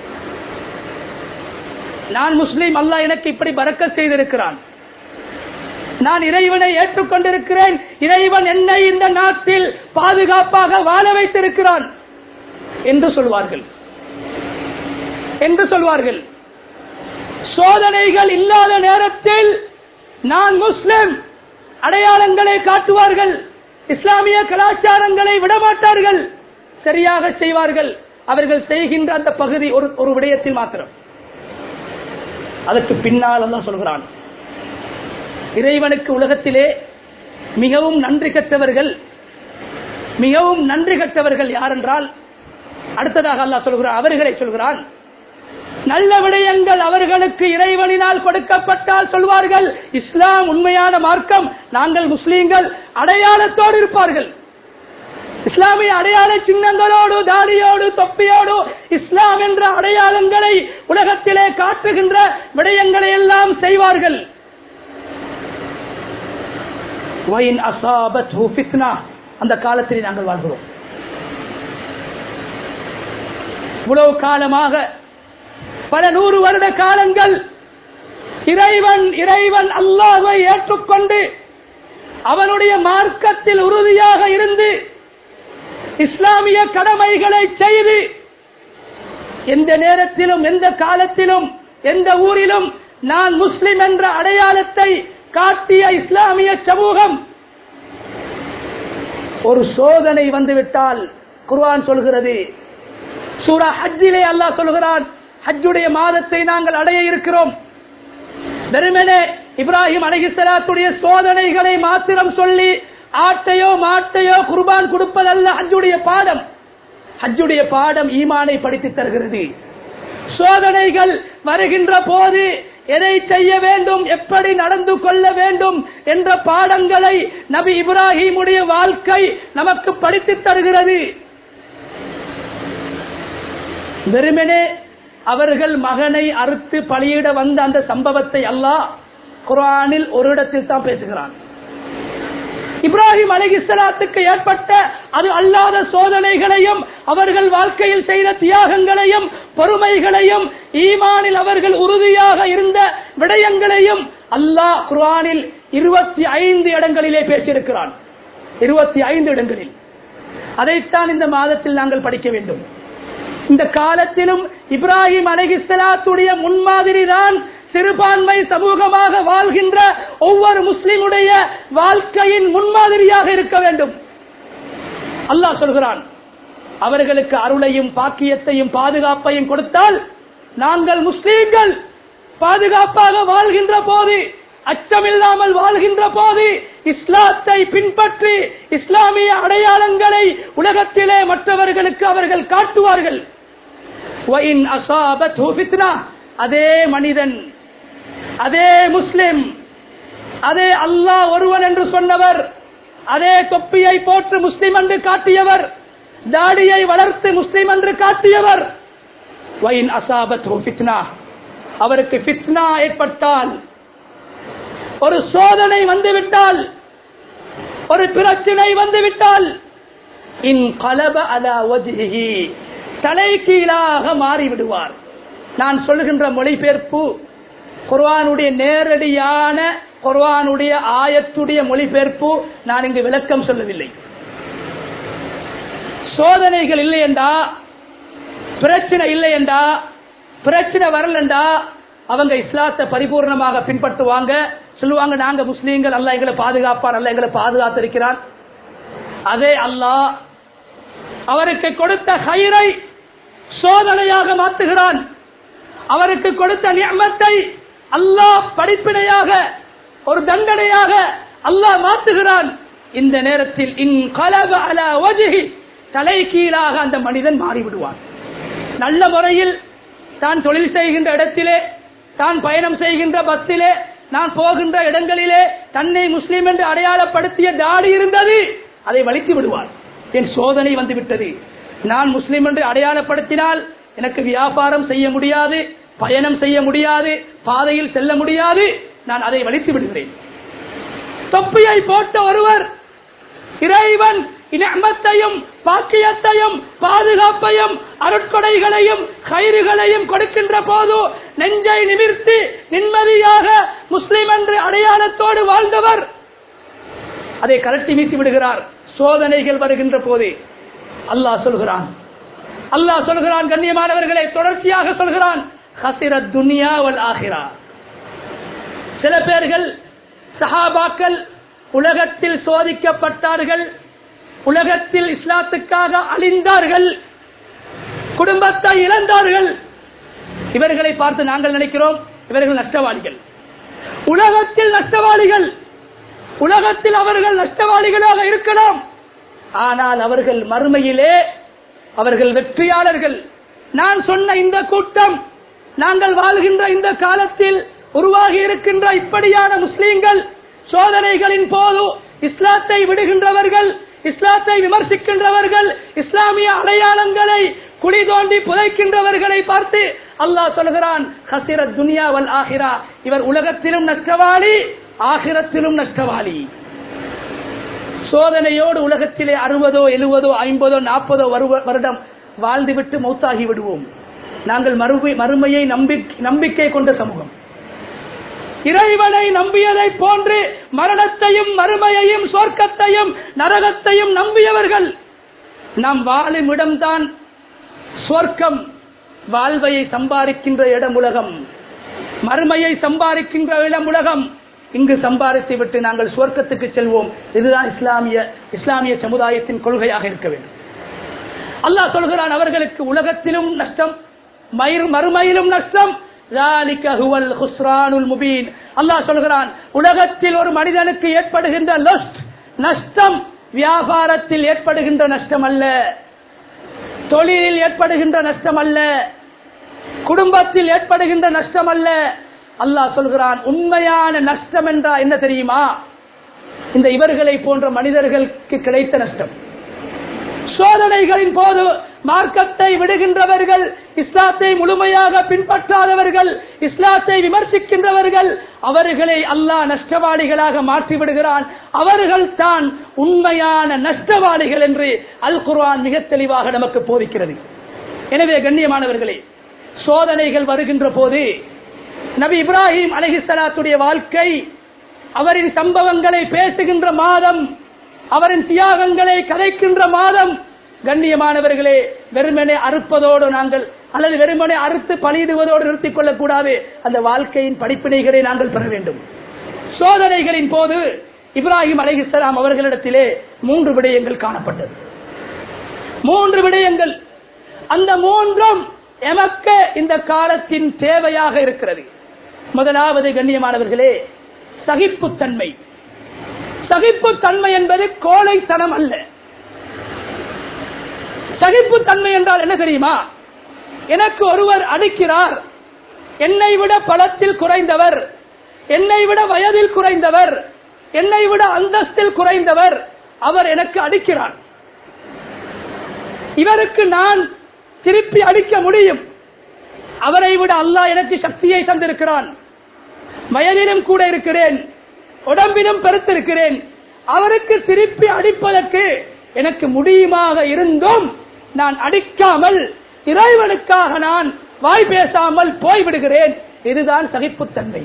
நான் முஸ்லீம் அல்லாஹ் எனக்கு இப்படி பறக்க செய்திருக்கிறான் நான் இறைவனை ஏற்றுக்கொண்டிருக்கிறேன் இறைவன் என்னை இந்த நாட்டில் பாதுகாப்பாக வாழ வைத்திருக்கிறான் என்று சொல்வார்கள் என்று சொல்வார்கள் சோதனைகள் இல்லாத நேரத்தில் நான் முஸ்லிம் அடையாளங்களை காட்டுவார்கள் இஸ்லாமிய கலாச்சாரங்களை விடமாட்டார்கள் சரியாக செய்வார்கள் அவர்கள் செய்கின்ற அந்த பகுதி ஒரு ஒரு விடயத்தில் மாத்திரம் அதற்கு பின்னால் அல்லாஹ் சொல்கிறான் இறைவனுக்கு உலகத்திலே மிகவும் நன்றி கற்றவர்கள் மிகவும் நன்றி கற்றவர்கள் யார் என்றால் அடுத்ததாக அல்லாஹ் சொல்கிறான் அவர்களை சொல்கிறான் நல்ல விடயங்கள் அவர்களுக்கு இறைவனினால் கொடுக்கப்பட்டால் சொல்வார்கள் இஸ்லாம் உண்மையான மார்க்கம் நாங்கள் முஸ்லீம்கள் அடையாளத்தோடு இருப்பார்கள் இஸ்லாமிய அடையாள சின்னங்களோடு தாடியோடு தொப்பியோடு இஸ்லாம் என்ற அடையாளங்களை உலகத்திலே காட்டுகின்ற விடயங்களை எல்லாம் செய்வார்கள் வயின் அசாபத்ஹு ஃபித்னா அந்த காலத்தில் நாங்கள் வாழ்கிறோம் இவ்வளவு காலமாக பல நூறு வருட காலங்கள் இறைவன் இறைவன் அல்லாஹை ஏற்றுக்கொண்டு அவனுடைய மார்க்கத்தில் உறுதியாக இருந்து இஸ்லாமிய கடமைகளை செய்து எந்த நேரத்திலும் எந்த காலத்திலும் எந்த ஊரிலும் நான் முஸ்லிம் என்ற அடையாளத்தை காட்டிய இஸ்லாமிய சமூகம் ஒரு சோதனை வந்துவிட்டால் குர்ஆன் சொல்கிறது சூரா ஹஜ்ஜிலே அல்லாஹ் சொல்கிறான் ஹஜ்ஜுடைய மாதத்தை நாங்கள் அடைய இருக்கிறோம் வெறுமனே இப்ராஹிம் அலைஹிஸ்ஸலாத்துடைய சோதனைகளை மாத்திரம் சொல்லி ஆட்டையோ மாட்டையோ குர்பான் கொடுப்பதல்ல ஹஜ்ஜுடைய பாடம் ஹஜ்ஜுடைய பாடம் ஈமானை படித்து தருகிறது சோதனைகள் வருகின்ற போது எதை செய்ய வேண்டும் எப்படி நடந்து கொள்ள வேண்டும் என்ற பாடங்களை நபி இப்ராஹிமுடைய வாழ்க்கை நமக்கு படித்து தருகிறது வெறுமனே அவர்கள் மகனை அறுத்து பலியிட வந்த அந்த சம்பவத்தை அல்லாஹ் குர்ஆனில் ஒரு இடத்தில் தான் பேசுகிறான் இப்ராஹிம் அலிகிஸ்லாத்துக்கு ஏற்பட்ட அது அல்லாத சோதனைகளையும் அவர்கள் வாழ்க்கையில் செய்த தியாகங்களையும் பொறுமைகளையும் ஈமானில் அவர்கள் உறுதியாக இருந்த விடயங்களையும் அல்லாஹ் குர்ஆனில் இருபத்தி ஐந்து இடங்களிலே பேசியிருக்கிறான் இருபத்தி ஐந்து இடங்களில் அதைத்தான் இந்த மாதத்தில் நாங்கள் படிக்க வேண்டும் இந்த காலத்திலும் இப்ராஹிம் அலைஹிஸ்லாத்துடைய முன்மாதிரி தான் சிறுபான்மை சமூகமாக வாழ்கின்ற ஒவ்வொரு முஸ்லிமுடைய வாழ்க்கையின் முன்மாதிரியாக இருக்க வேண்டும் அல்லாஹ் சொல்கிறான் அவர்களுக்கு அருளையும் பாக்கியத்தையும் பாதுகாப்பையும் கொடுத்தால் நாங்கள் முஸ்லீம்கள் பாதுகாப்பாக வாழ்கின்ற போது அச்சமில்லாமல் வாழ்கின்ற போது இஸ்லாத்தை பின்பற்றி இஸ்லாமிய அடையாளங்களை உலகத்திலே மற்றவர்களுக்கு அவர்கள் காட்டுவார்கள் وَإِنْ أَصَابَتْهُ فِتْنَةٌ அதே மனிதன் அதே முஸ்லிம் அதே அல்லாஹ் ஒருவன் என்று சொன்னவர் அதே தொப்பியை போட்டு முஸ்லிம் என்று காட்டியவர் தாடியை வளர்த்து முஸ்லிம் என்று காட்டியவர் வைன் அசாபத் ஃபித்னா அவருக்கு ஃபித்னா ஏற்பட்டால் ஒரு சோதனை வந்துவிட்டால் ஒரு பிரச்சனை வந்துவிட்டால் இன் கலப அலா வஜ்ஹிஹி தலைகீழாக மாறிவிடுவார் நான் சொல்லுகின்ற மொழிபெயர்ப்பு குர்ஆனுடைய நேரடியான குர்ஆனுடைய ஆயத்துடைய மொழிபெயர்ப்பு நான் இங்கு விளக்கம் சொல்லவில்லை சோதனைகள் இல்லை என்றா பிரச்சனை இல்லை என்றா பிரச்சனை வரலண்டா அவங்க இஸ்லாத்தை பரிபூர்ணமாக பின்பற்றுவாங்க சொல்லுவாங்க நாங்க முஸ்லீம்கள் அல்ல எங்களை பாதுகாப்பார் அல்ல எங்களை பாதுகாத்திருக்கிறான் அதே அல்லாஹ் அவருக்கு கொடுத்த கயிறை சோதனையாக மாற்றுகிறான் அவருக்கு கொடுத்த நியமத்தை அல்லாஹ் படிப்பினையாக ஒரு தண்டனையாக அல்லாஹ் மாற்றுகிறான் இந்த நேரத்தில் இன் கலவ அல வஜிஹி தலைகீழாக அந்த மனிதன் மாறிவிடுவான் நல்ல முறையில் தான் தொழில் செய்கின்ற இடத்திலே தான் பயணம் செய்கின்ற பஸ்ஸிலே நான் போகின்ற இடங்களிலே தன்னை முஸ்லீம் என்று அடையாளப்படுத்திய தாடி இருந்தது அதை வலித்து விடுவான் என் சோதனை வந்து விட்டது நான் முஸ்லீம் என்று அடையாளப்படுத்தினால் எனக்கு வியாபாரம் செய்ய முடியாது பயணம் செய்ய முடியாது பாதையில் செல்ல முடியாது நான் அதை வலித்து விடுகிறேன் தொப்பியை போட்ட ஒருவர் இறைவன் இனமத்தையும் பாக்கியத்தையும் பாதுகாப்பையும் அருட்கொடைகளையும் கயிறுகளையும் கொடுக்கின்ற போது நெஞ்சை நிமிர்த்தி நிம்மதியாக முஸ்லிம் என்று அடையாளத்தோடு வாழ்ந்தவர் அதை கலட்டி வீசி விடுகிறார் சோதனைகள் வருகின்ற போது அல்லாஹ் சொல்கிறான் அல்லாஹ் சொல்கிறான் கண்ணியமானவர்களை தொடர்ச்சியாக சொல்கிறான் ஹசிரத் துனியா வல் ஆஹிரா சில பேர்கள் சஹாபாக்கள் உலகத்தில் சோதிக்கப்பட்டார்கள் உலகத்தில் இஸ்லாத்துக்காக அழிந்தார்கள் குடும்பத்தை இழந்தார்கள் இவர்களை பார்த்து நாங்கள் நினைக்கிறோம் இவர்கள் நஷ்டவாளிகள் உலகத்தில் நஷ்டவாளிகள் உலகத்தில் அவர்கள் நஷ்டவாளிகளாக இருக்கலாம் ஆனால் அவர்கள் மறுமையிலே அவர்கள் வெற்றியாளர்கள் நான் சொன்ன இந்த கூட்டம் நாங்கள் வாழ்கின்ற இந்த காலத்தில் உருவாகி இருக்கின்ற இப்படியான முஸ்லீம்கள் சோதனைகளின் போது இஸ்லாத்தை விடுகின்றவர்கள் இஸ்லாத்தை விமர்சிக்கின்றவர்கள் இஸ்லாமிய அடையாளங்களை குழி தோண்டி புதைக்கின்றவர்களை பார்த்து அல்லாஹ் சொல்கிறான் ஹசிரத் துனியாவல் ஆகிரா இவர் உலகத்திலும் நஷ்டவாளி ஆகிரத்திலும் நஷ்டவாளி சோதனையோடு உலகத்திலே அறுபதோ எழுபதோ ஐம்பதோ நாற்பதோ வருடம் வாழ்ந்துவிட்டு மௌத்தாகி விடுவோம் நாங்கள் மறுமை மறுமையை நம்பிக்கை கொண்ட சமூகம் இறைவனை நம்பியதை போன்று மரணத்தையும் மறுமையையும் சொர்க்கத்தையும் நரகத்தையும் நம்பியவர்கள் நாம் வாழும் இடம்தான் சொர்க்கம் வாழ்வையை சம்பாதிக்கின்ற இடம் உலகம் மறுமையை சம்பாதிக்கின்ற இடம் உலகம் இங்கு சம்பாதித்து விட்டு நாங்கள் சுவர்க்கத்துக்கு செல்வோம் இதுதான் இஸ்லாமிய இஸ்லாமிய சமுதாயத்தின் கொள்கையாக இருக்க வேண்டும் அல்லாஹ் சொல்கிறான் அவர்களுக்கு உலகத்திலும் நஷ்டம் மறுமையிலும் நஷ்டம் அல்லாஹ் சொல்கிறான் உலகத்தில் ஒரு மனிதனுக்கு ஏற்படுகின்ற நஷ்டம் வியாபாரத்தில் ஏற்படுகின்ற நஷ்டம் அல்ல தொழிலில் ஏற்படுகின்ற நஷ்டம் அல்ல குடும்பத்தில் ஏற்படுகின்ற நஷ்டம் அல்ல அல்லாஹ் சொல்கிறான் உண்மையான நஷ்டம் என்றா என்ன தெரியுமா இந்த இவர்களை போன்ற மனிதர்களுக்கு கிடைத்த நஷ்டம் சோதனைகளின் போது மார்க்கத்தை விடுகின்றவர்கள் இஸ்லாத்தை முழுமையாக பின்பற்றாதவர்கள் இஸ்லாத்தை விமர்சிக்கின்றவர்கள் அவர்களை அல்லாஹ் நஷ்டவாளிகளாக மாற்றி விடுகிறான் அவர்கள் தான் உண்மையான நஷ்டவாளிகள் என்று அல் குர்ஆன் மிக தெளிவாக நமக்கு போதிக்கிறது எனவே கண்ணியமானவர்களே சோதனைகள் வருகின்ற போது நபி இப்ராஹிம் அலஹிசலாத்துடைய வாழ்க்கை அவரின் சம்பவங்களை பேசுகின்ற மாதம் அவரின் தியாகங்களை கதைக்கின்ற மாதம் கண்ணியமானவர்களே வெறுமனே அறுப்பதோடு நாங்கள் அல்லது வெறுமனே அறுத்து பலியிடுவதோடு நிறுத்திக் கொள்ளக்கூடாது அந்த வாழ்க்கையின் படிப்பினைகளை நாங்கள் பெற வேண்டும் சோதனைகளின் போது இப்ராஹிம் அலைஹிஸ்லாம் அவர்களிடத்திலே மூன்று விடயங்கள் காணப்பட்டது மூன்று விடயங்கள் அந்த மூன்றும் எமக்கு இந்த காலத்தின் தேவையாக இருக்கிறது முதலாவது கண்ணியமானவர்களே சகிப்புத்தன்மை சகிப்புத்தன்மை என்பது கோழைத்தனம் அல்ல சகிப்புத்தன்மை என்றால் என்ன தெரியுமா எனக்கு ஒருவர் அடிக்கிறார் என்னை விட பலத்தில் குறைந்தவர் என்னை விட வயதில் குறைந்தவர் என்னை விட அந்தஸ்தில் குறைந்தவர் அவர் எனக்கு அடிக்கிறார் இவருக்கு நான் திருப்பி அடிக்க முடியும் அவரை விட அல்லாஹ் எனக்கு சக்தியை தந்திருக்கிறான் வயதிலும் கூட இருக்கிறேன் உடம்பிலும் பெருத்திருக்கிறேன் அவருக்கு திருப்பி அடிப்பதற்கு எனக்கு முடியுமாக இருந்தும் நான் அடிக்காமல் இறைவனுக்காக நான் வாய் பேசாமல் போய்விடுகிறேன் இதுதான் சகிப்புத்தன்மை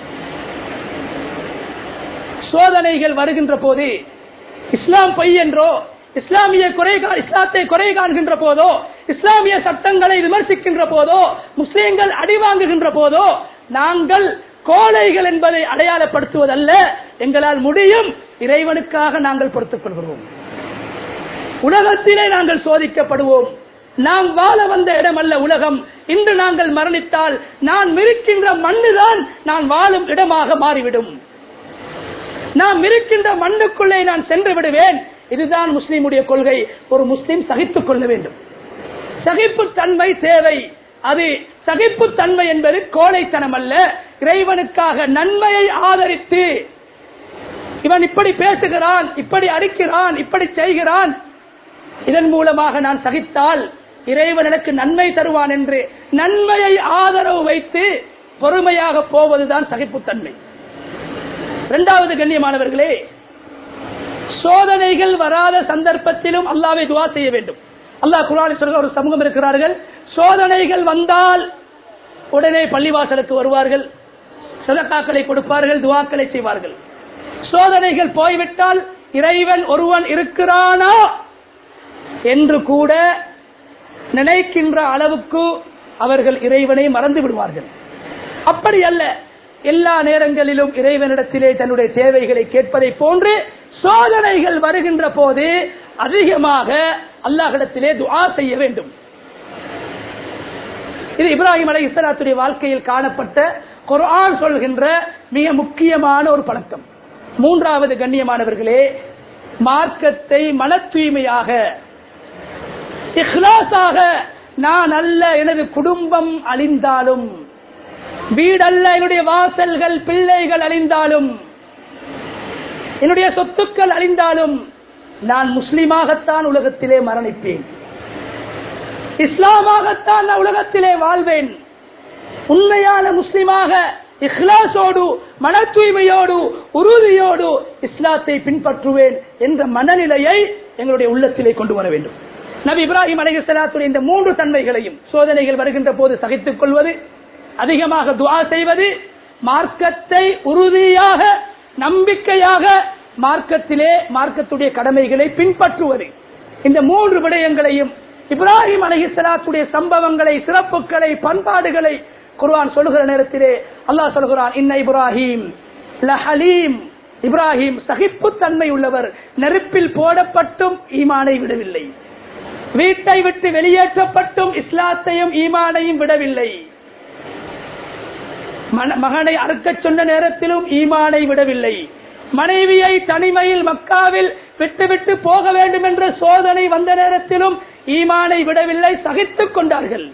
சோதனைகள் வருகின்ற போது இஸ்லாம் பொய் என்றோ இஸ்லாமிய குறை இஸ்லாத்தை குறை காண்கின்ற போதோ இஸ்லாமிய சட்டங்களை விமர்சிக்கின்ற போதோ முஸ்லீம்கள் அடி வாங்குகின்ற போதோ நாங்கள் கோழைகள் என்பதை அடையாளப்படுத்துவதல்ல எங்களால் முடியும் இறைவனுக்காக நாங்கள் பொறுத்துக் கொள்கிறோம் உலகத்திலே நாங்கள் சோதிக்கப்படுவோம் நாம் வாழ வந்த இடம் அல்ல உலகம் இன்று நாங்கள் மரணித்தால் நான் மிருக்கின்ற மண்ணுதான் நான் வாழும் இடமாக மாறிவிடும் நாம் இருக்கின்ற மண்ணுக்குள்ளே நான் சென்று விடுவேன் இதுதான் முஸ்லீமுடைய கொள்கை ஒரு முஸ்லீம் சகித்துக் கொள்ள வேண்டும் சகிப்புத்தன்மை தேவை அது சகிப்புத்தன்மை என்பது கோழைத்தனம் அல்ல இறைவனுக்காக நன்மையை ஆதரித்து இவன் இப்படி பேசுகிறான் இப்படி அடிக்கிறான் இப்படி செய்கிறான் இதன் மூலமாக நான் சகித்தால் இறைவன் எனக்கு நன்மை தருவான் என்று நன்மையை ஆதரவு வைத்து பொறுமையாக போவதுதான் சகிப்புத்தன்மை இரண்டாவது கண்ணியமானவர்களே சோதனைகள் வராத சந்தர்ப்பத்திலும் அல்லாவை துவா செய்ய வேண்டும் அல்லாஹ் குரான் சொல்ற ஒரு சமூகம் இருக்கிறார்கள் சோதனைகள் வந்தால் உடனே பள்ளிவாசலுக்கு வருவார்கள் சதக்காக்களை கொடுப்பார்கள் துவாக்களை செய்வார்கள் சோதனைகள் போய்விட்டால் இறைவன் ஒருவன் இருக்கிறானா என்று கூட நினைக்கின்ற அளவுக்கு அவர்கள் இறைவனை மறந்து விடுவார்கள் அப்படி அல்ல எல்லா நேரங்களிலும் இறைவனிடத்திலே தன்னுடைய தேவைகளை கேட்பதை போன்று சோதனைகள் வருகின்ற போது அதிகமாக அல்லாஹிடத்திலே துஆ செய்ய வேண்டும் இது இப்ராஹிம் அலை இஸ்லாத்துடைய வாழ்க்கையில் காணப்பட்ட குர்ஆன் சொல்கின்ற மிக முக்கியமான ஒரு பழக்கம் மூன்றாவது கண்ணியமானவர்களே மார்க்கத்தை மன தூய்மையாக இஹ்லாஸாக நான் அல்ல எனது குடும்பம் அழிந்தாலும் வீடல்ல என்னுடைய வாசல்கள் பிள்ளைகள் அழிந்தாலும் என்னுடைய சொத்துக்கள் அழிந்தாலும் நான் முஸ்லிமாகத்தான் உலகத்திலே மரணிப்பேன் இஸ்லாமாகத்தான் நான் உலகத்திலே வாழ்வேன் உண்மையான முஸ்லிமாக இஹ்லாசோடு மன தூய்மையோடு உறுதியோடு இஸ்லாத்தை பின்பற்றுவேன் என்ற மனநிலையை எங்களுடைய உள்ளத்திலே கொண்டு வர வேண்டும் நபி இப்ராஹிம் அலைஹிஸ்ஸலாத்துடைய இந்த மூன்று தன்மைகளையும் சோதனைகள் வருகின்ற போது சகித்துக் கொள்வது அதிகமாக துஆ செய்வது மார்க்கத்தை உறுதியாக நம்பிக்கையாக மார்க்கத்திலே மார்க்கத்துடைய கடமைகளை பின்பற்றுவது இந்த மூன்று விடயங்களையும் இப்ராஹிம் அலைஹிஸ்ஸலாத்துடைய சம்பவங்களை சிறப்புகளை பண்பாடுகளை குர்ஆன் சொல்லுகிற நேரத்திலே அல்லாஹ் சொல்கிறான் இன்ன இப்ராஹிம் லஹலீம் இப்ராஹிம் சகிப்புத்தன்மை உள்ளவர் நெருப்பில் போடப்பட்டும் ஈமானை விடவில்லை வீட்டை விட்டு வெளியேற்றப்பட்டும் இஸ்லாத்தையும் ஈமானையும் விடவில்லை மன- மகனை அறுக்கச் சொன்ன நேரத்திலும் ஈமானை விடவில்லை மனைவியை தனிமையில் மக்காவில் விட்டுவிட்டு போக வேண்டும் என்ற சோதனை வந்த நேரத்திலும் ஈமானை விடவில்லை சகித்துக் கொண்டார்கள்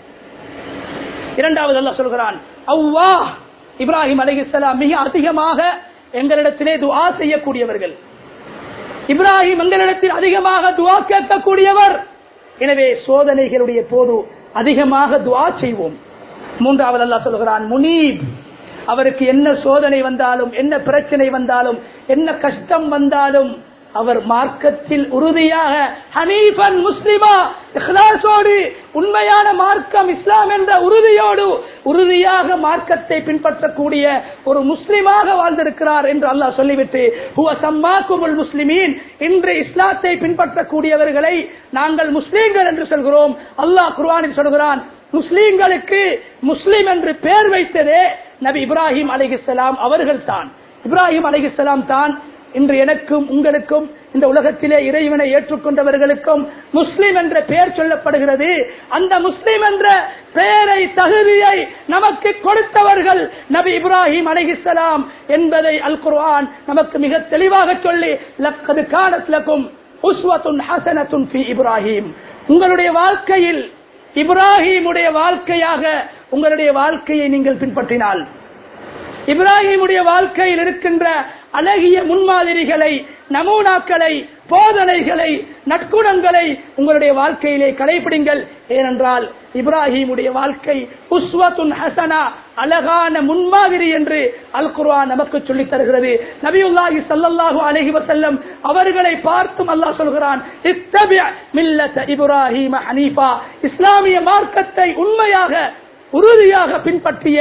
இரண்டாவது அல்லாஹ் சொல்கிறான் அவ்வா இப்ராஹிம் அலைஹிஸ்ஸலாம் மிக அதிகமாக எங்களிடத்திலே துஆ செய்யக்கூடியவர்கள் இப்ராஹிம் எங்களிடத்தில் அதிகமாக துஆ கேட்கக்கூடியவர் எனவே சோதனைகளுடைய போது அதிகமாக துஆ செய்வோம் மூன்றாவது அல்லாஹ் சொல்கிறான் முனீப் அவருக்கு என்ன சோதனை வந்தாலும் என்ன பிரச்சனை வந்தாலும் என்ன கஷ்டம் வந்தாலும் அவர் மார்க்கத்தில் உறுதியாக ஹனீஃபன் முஸ்லிமா இஹ்லாஸோடு உண்மையான மார்க்கம் இஸ்லாம் என்ற உறுதியோடு உறுதியாக மார்க்கத்தை பின்பற்றக்கூடிய ஒரு முஸ்லிமாக வாழ்ந்திருக்கிறார் என்று அல்லாஹ் சொல்லிவிட்டு ஹுவ சம்மாக்குமுல் முஸ்லிமீன் இன்று இஸ்லாத்தை பின்பற்றக்கூடியவர்களை நாங்கள் முஸ்லீம்கள் என்று சொல்கிறோம் அல்லாஹ் குர்ஆனில் சொல்கிறான் முஸ்லீம்களுக்கு முஸ்லிம் என்று பெயர் வைத்ததே நபி இப்ராஹிம் அலைஹிஸ்ஸலாம் அவர்கள் தான் இப்ராஹிம் அலைஹிஸ்ஸலாம் தான் இன்று எனக்கும் உங்களுக்கும் இந்த உலகத்திலே இறைவனை ஏற்றுக்கொண்டவர்களுக்கும் முஸ்லிம் என்ற பெயர் சொல்லப்படுகிறது அந்த முஸ்லிம் என்ற பெயரை தகுதியை நமக்கு கொடுத்தவர்கள் நபி இப்ராஹிம் அலைஹிஸ்ஸலாம் என்பதை அல் குர்ஆன் நமக்கு மிக தெளிவாக சொல்லி லக்கது கானத் லக்கும் உஸ்வத்துன் ஹசனத்துன் ஃபி இப்ராஹிம் உங்களுடைய வாழ்க்கையில் இப்ராஹிமுடைய வாழ்க்கையாக உங்களுடைய வாழ்க்கையை நீங்கள் பின்பற்றினால் இப்ராஹிமுடைய வாழ்க்கையில் இருக்கின்ற அழகிய முன்மாதிரிகளை நமூனாக்களை போதனைகளை நற்குணங்களை உங்களுடைய வாழ்க்கையிலே கடைபிடிங்கள் ஏனென்றால் இப்ராஹிமுடைய வாழ்க்கை உஸ்வத்துன் ஹசனா அழகான முன்மாதிரி என்று அல் குர்ஆன் நமக்கு சொல்லித் தருகிறது நபியுல்லாஹி ஸல்லல்லாஹு அலைஹி வஸல்லம் அவர்களை பார்த்தும் அல்லாஹ் சொல்கிறான் இத்தபி மில்லத இப்ராஹிம ஹனீஃபா இஸ்லாமிய மார்க்கத்தை உண்மையாக உறுதியாக பின்பற்றிய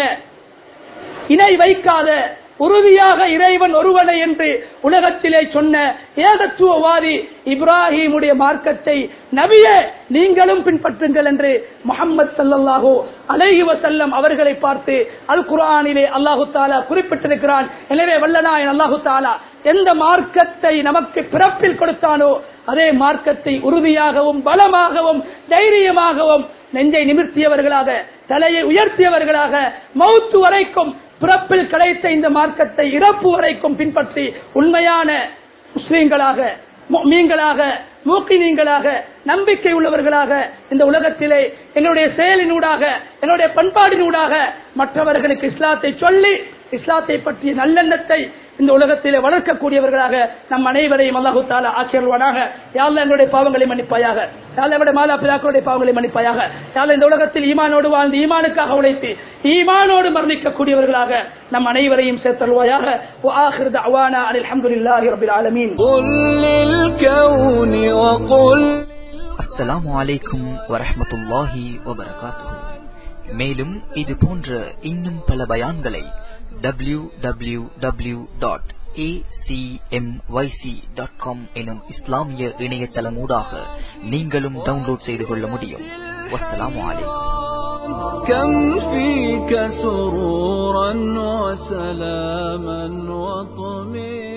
இணை வைக்காத உறுதியாக இறைவன் ஒருவனை என்று உலகத்திலே சொன்ன ஏகத்துவவாதி இப்ராஹிமுடைய மார்க்கத்தை நபியே நீங்களும் பின்பற்றுங்கள் என்று முகமது சல்லல்லாஹு அலைஹி வஸல்லம் அவர்களை பார்த்து அல் குர்ஆனிலே அல்லாஹு தாலா குறிப்பிட்டிருக்கிறான் எனவே வல்லநாயன் அல்லாஹு தாலா எந்த மார்க்கத்தை நமக்கு பிறப்பில் கொடுத்தானோ அதே மார்க்கத்தை உறுதியாகவும் பலமாகவும் தைரியமாகவும் நெஞ்சை நிமிர்த்தியவர்களாக தலையை உயர்த்தியவர்களாக மௌத்து வரைக்கும் பிறப்பில் கிடைத்த இந்த மார்க்கத்தை இறப்பு வரைக்கும் பின்பற்றி உண்மையான முஸ்லீம்களாக மீன்களாக மூக்கினீங்களாக நம்பிக்கை உள்ளவர்களாக இந்த உலகத்திலே எங்களுடைய செயலினூடாக எங்களுடைய பண்பாடினூடாக மற்றவர்களுக்கு இஸ்லாத்தை சொல்லி இஸ்லாத்தை பற்றிய நல்லெண்ணத்தை இந்த உலகத்திலே வளர்க்கக்கூடியவர்களாக நம் அனைவரையும் அல்லாஹு தாலா ஆக்கியல்வானாக யாழ்ல எங்களுடைய பாவங்களை மன்னிப்பாயாக யாழ்ல எங்களுடைய மாதா பிதாக்களுடைய பாவங்களை மன்னிப்பாயாக யாழ்ல இந்த உலகத்தில் ஈமானோடு வாழ்ந்து ஈமானுக்காக உழைத்து ஈமானோடு மரணிக்கக்கூடியவர்களாக நம் அனைவரையும் சேர்த்தல்வாயாக وآخر دعوانا أن الحمد لله رب العالمين قل للكون وقل அஸ்ஸலாமு அலைக்கும் வரஹ்மத்துல்லாஹி வபரகாத்துஹு மேலும் இது போன்ற இன்னும் பல பயான்களை W W W dot dot com எனும் இஸ்லாமிய இணையதளமூடாக நீங்களும் டவுன்லோட் செய்து கொள்ள முடியும் வஸ்ஸலாமு அலைக்கும் كم فيك سرورا وسلاما وطمئنا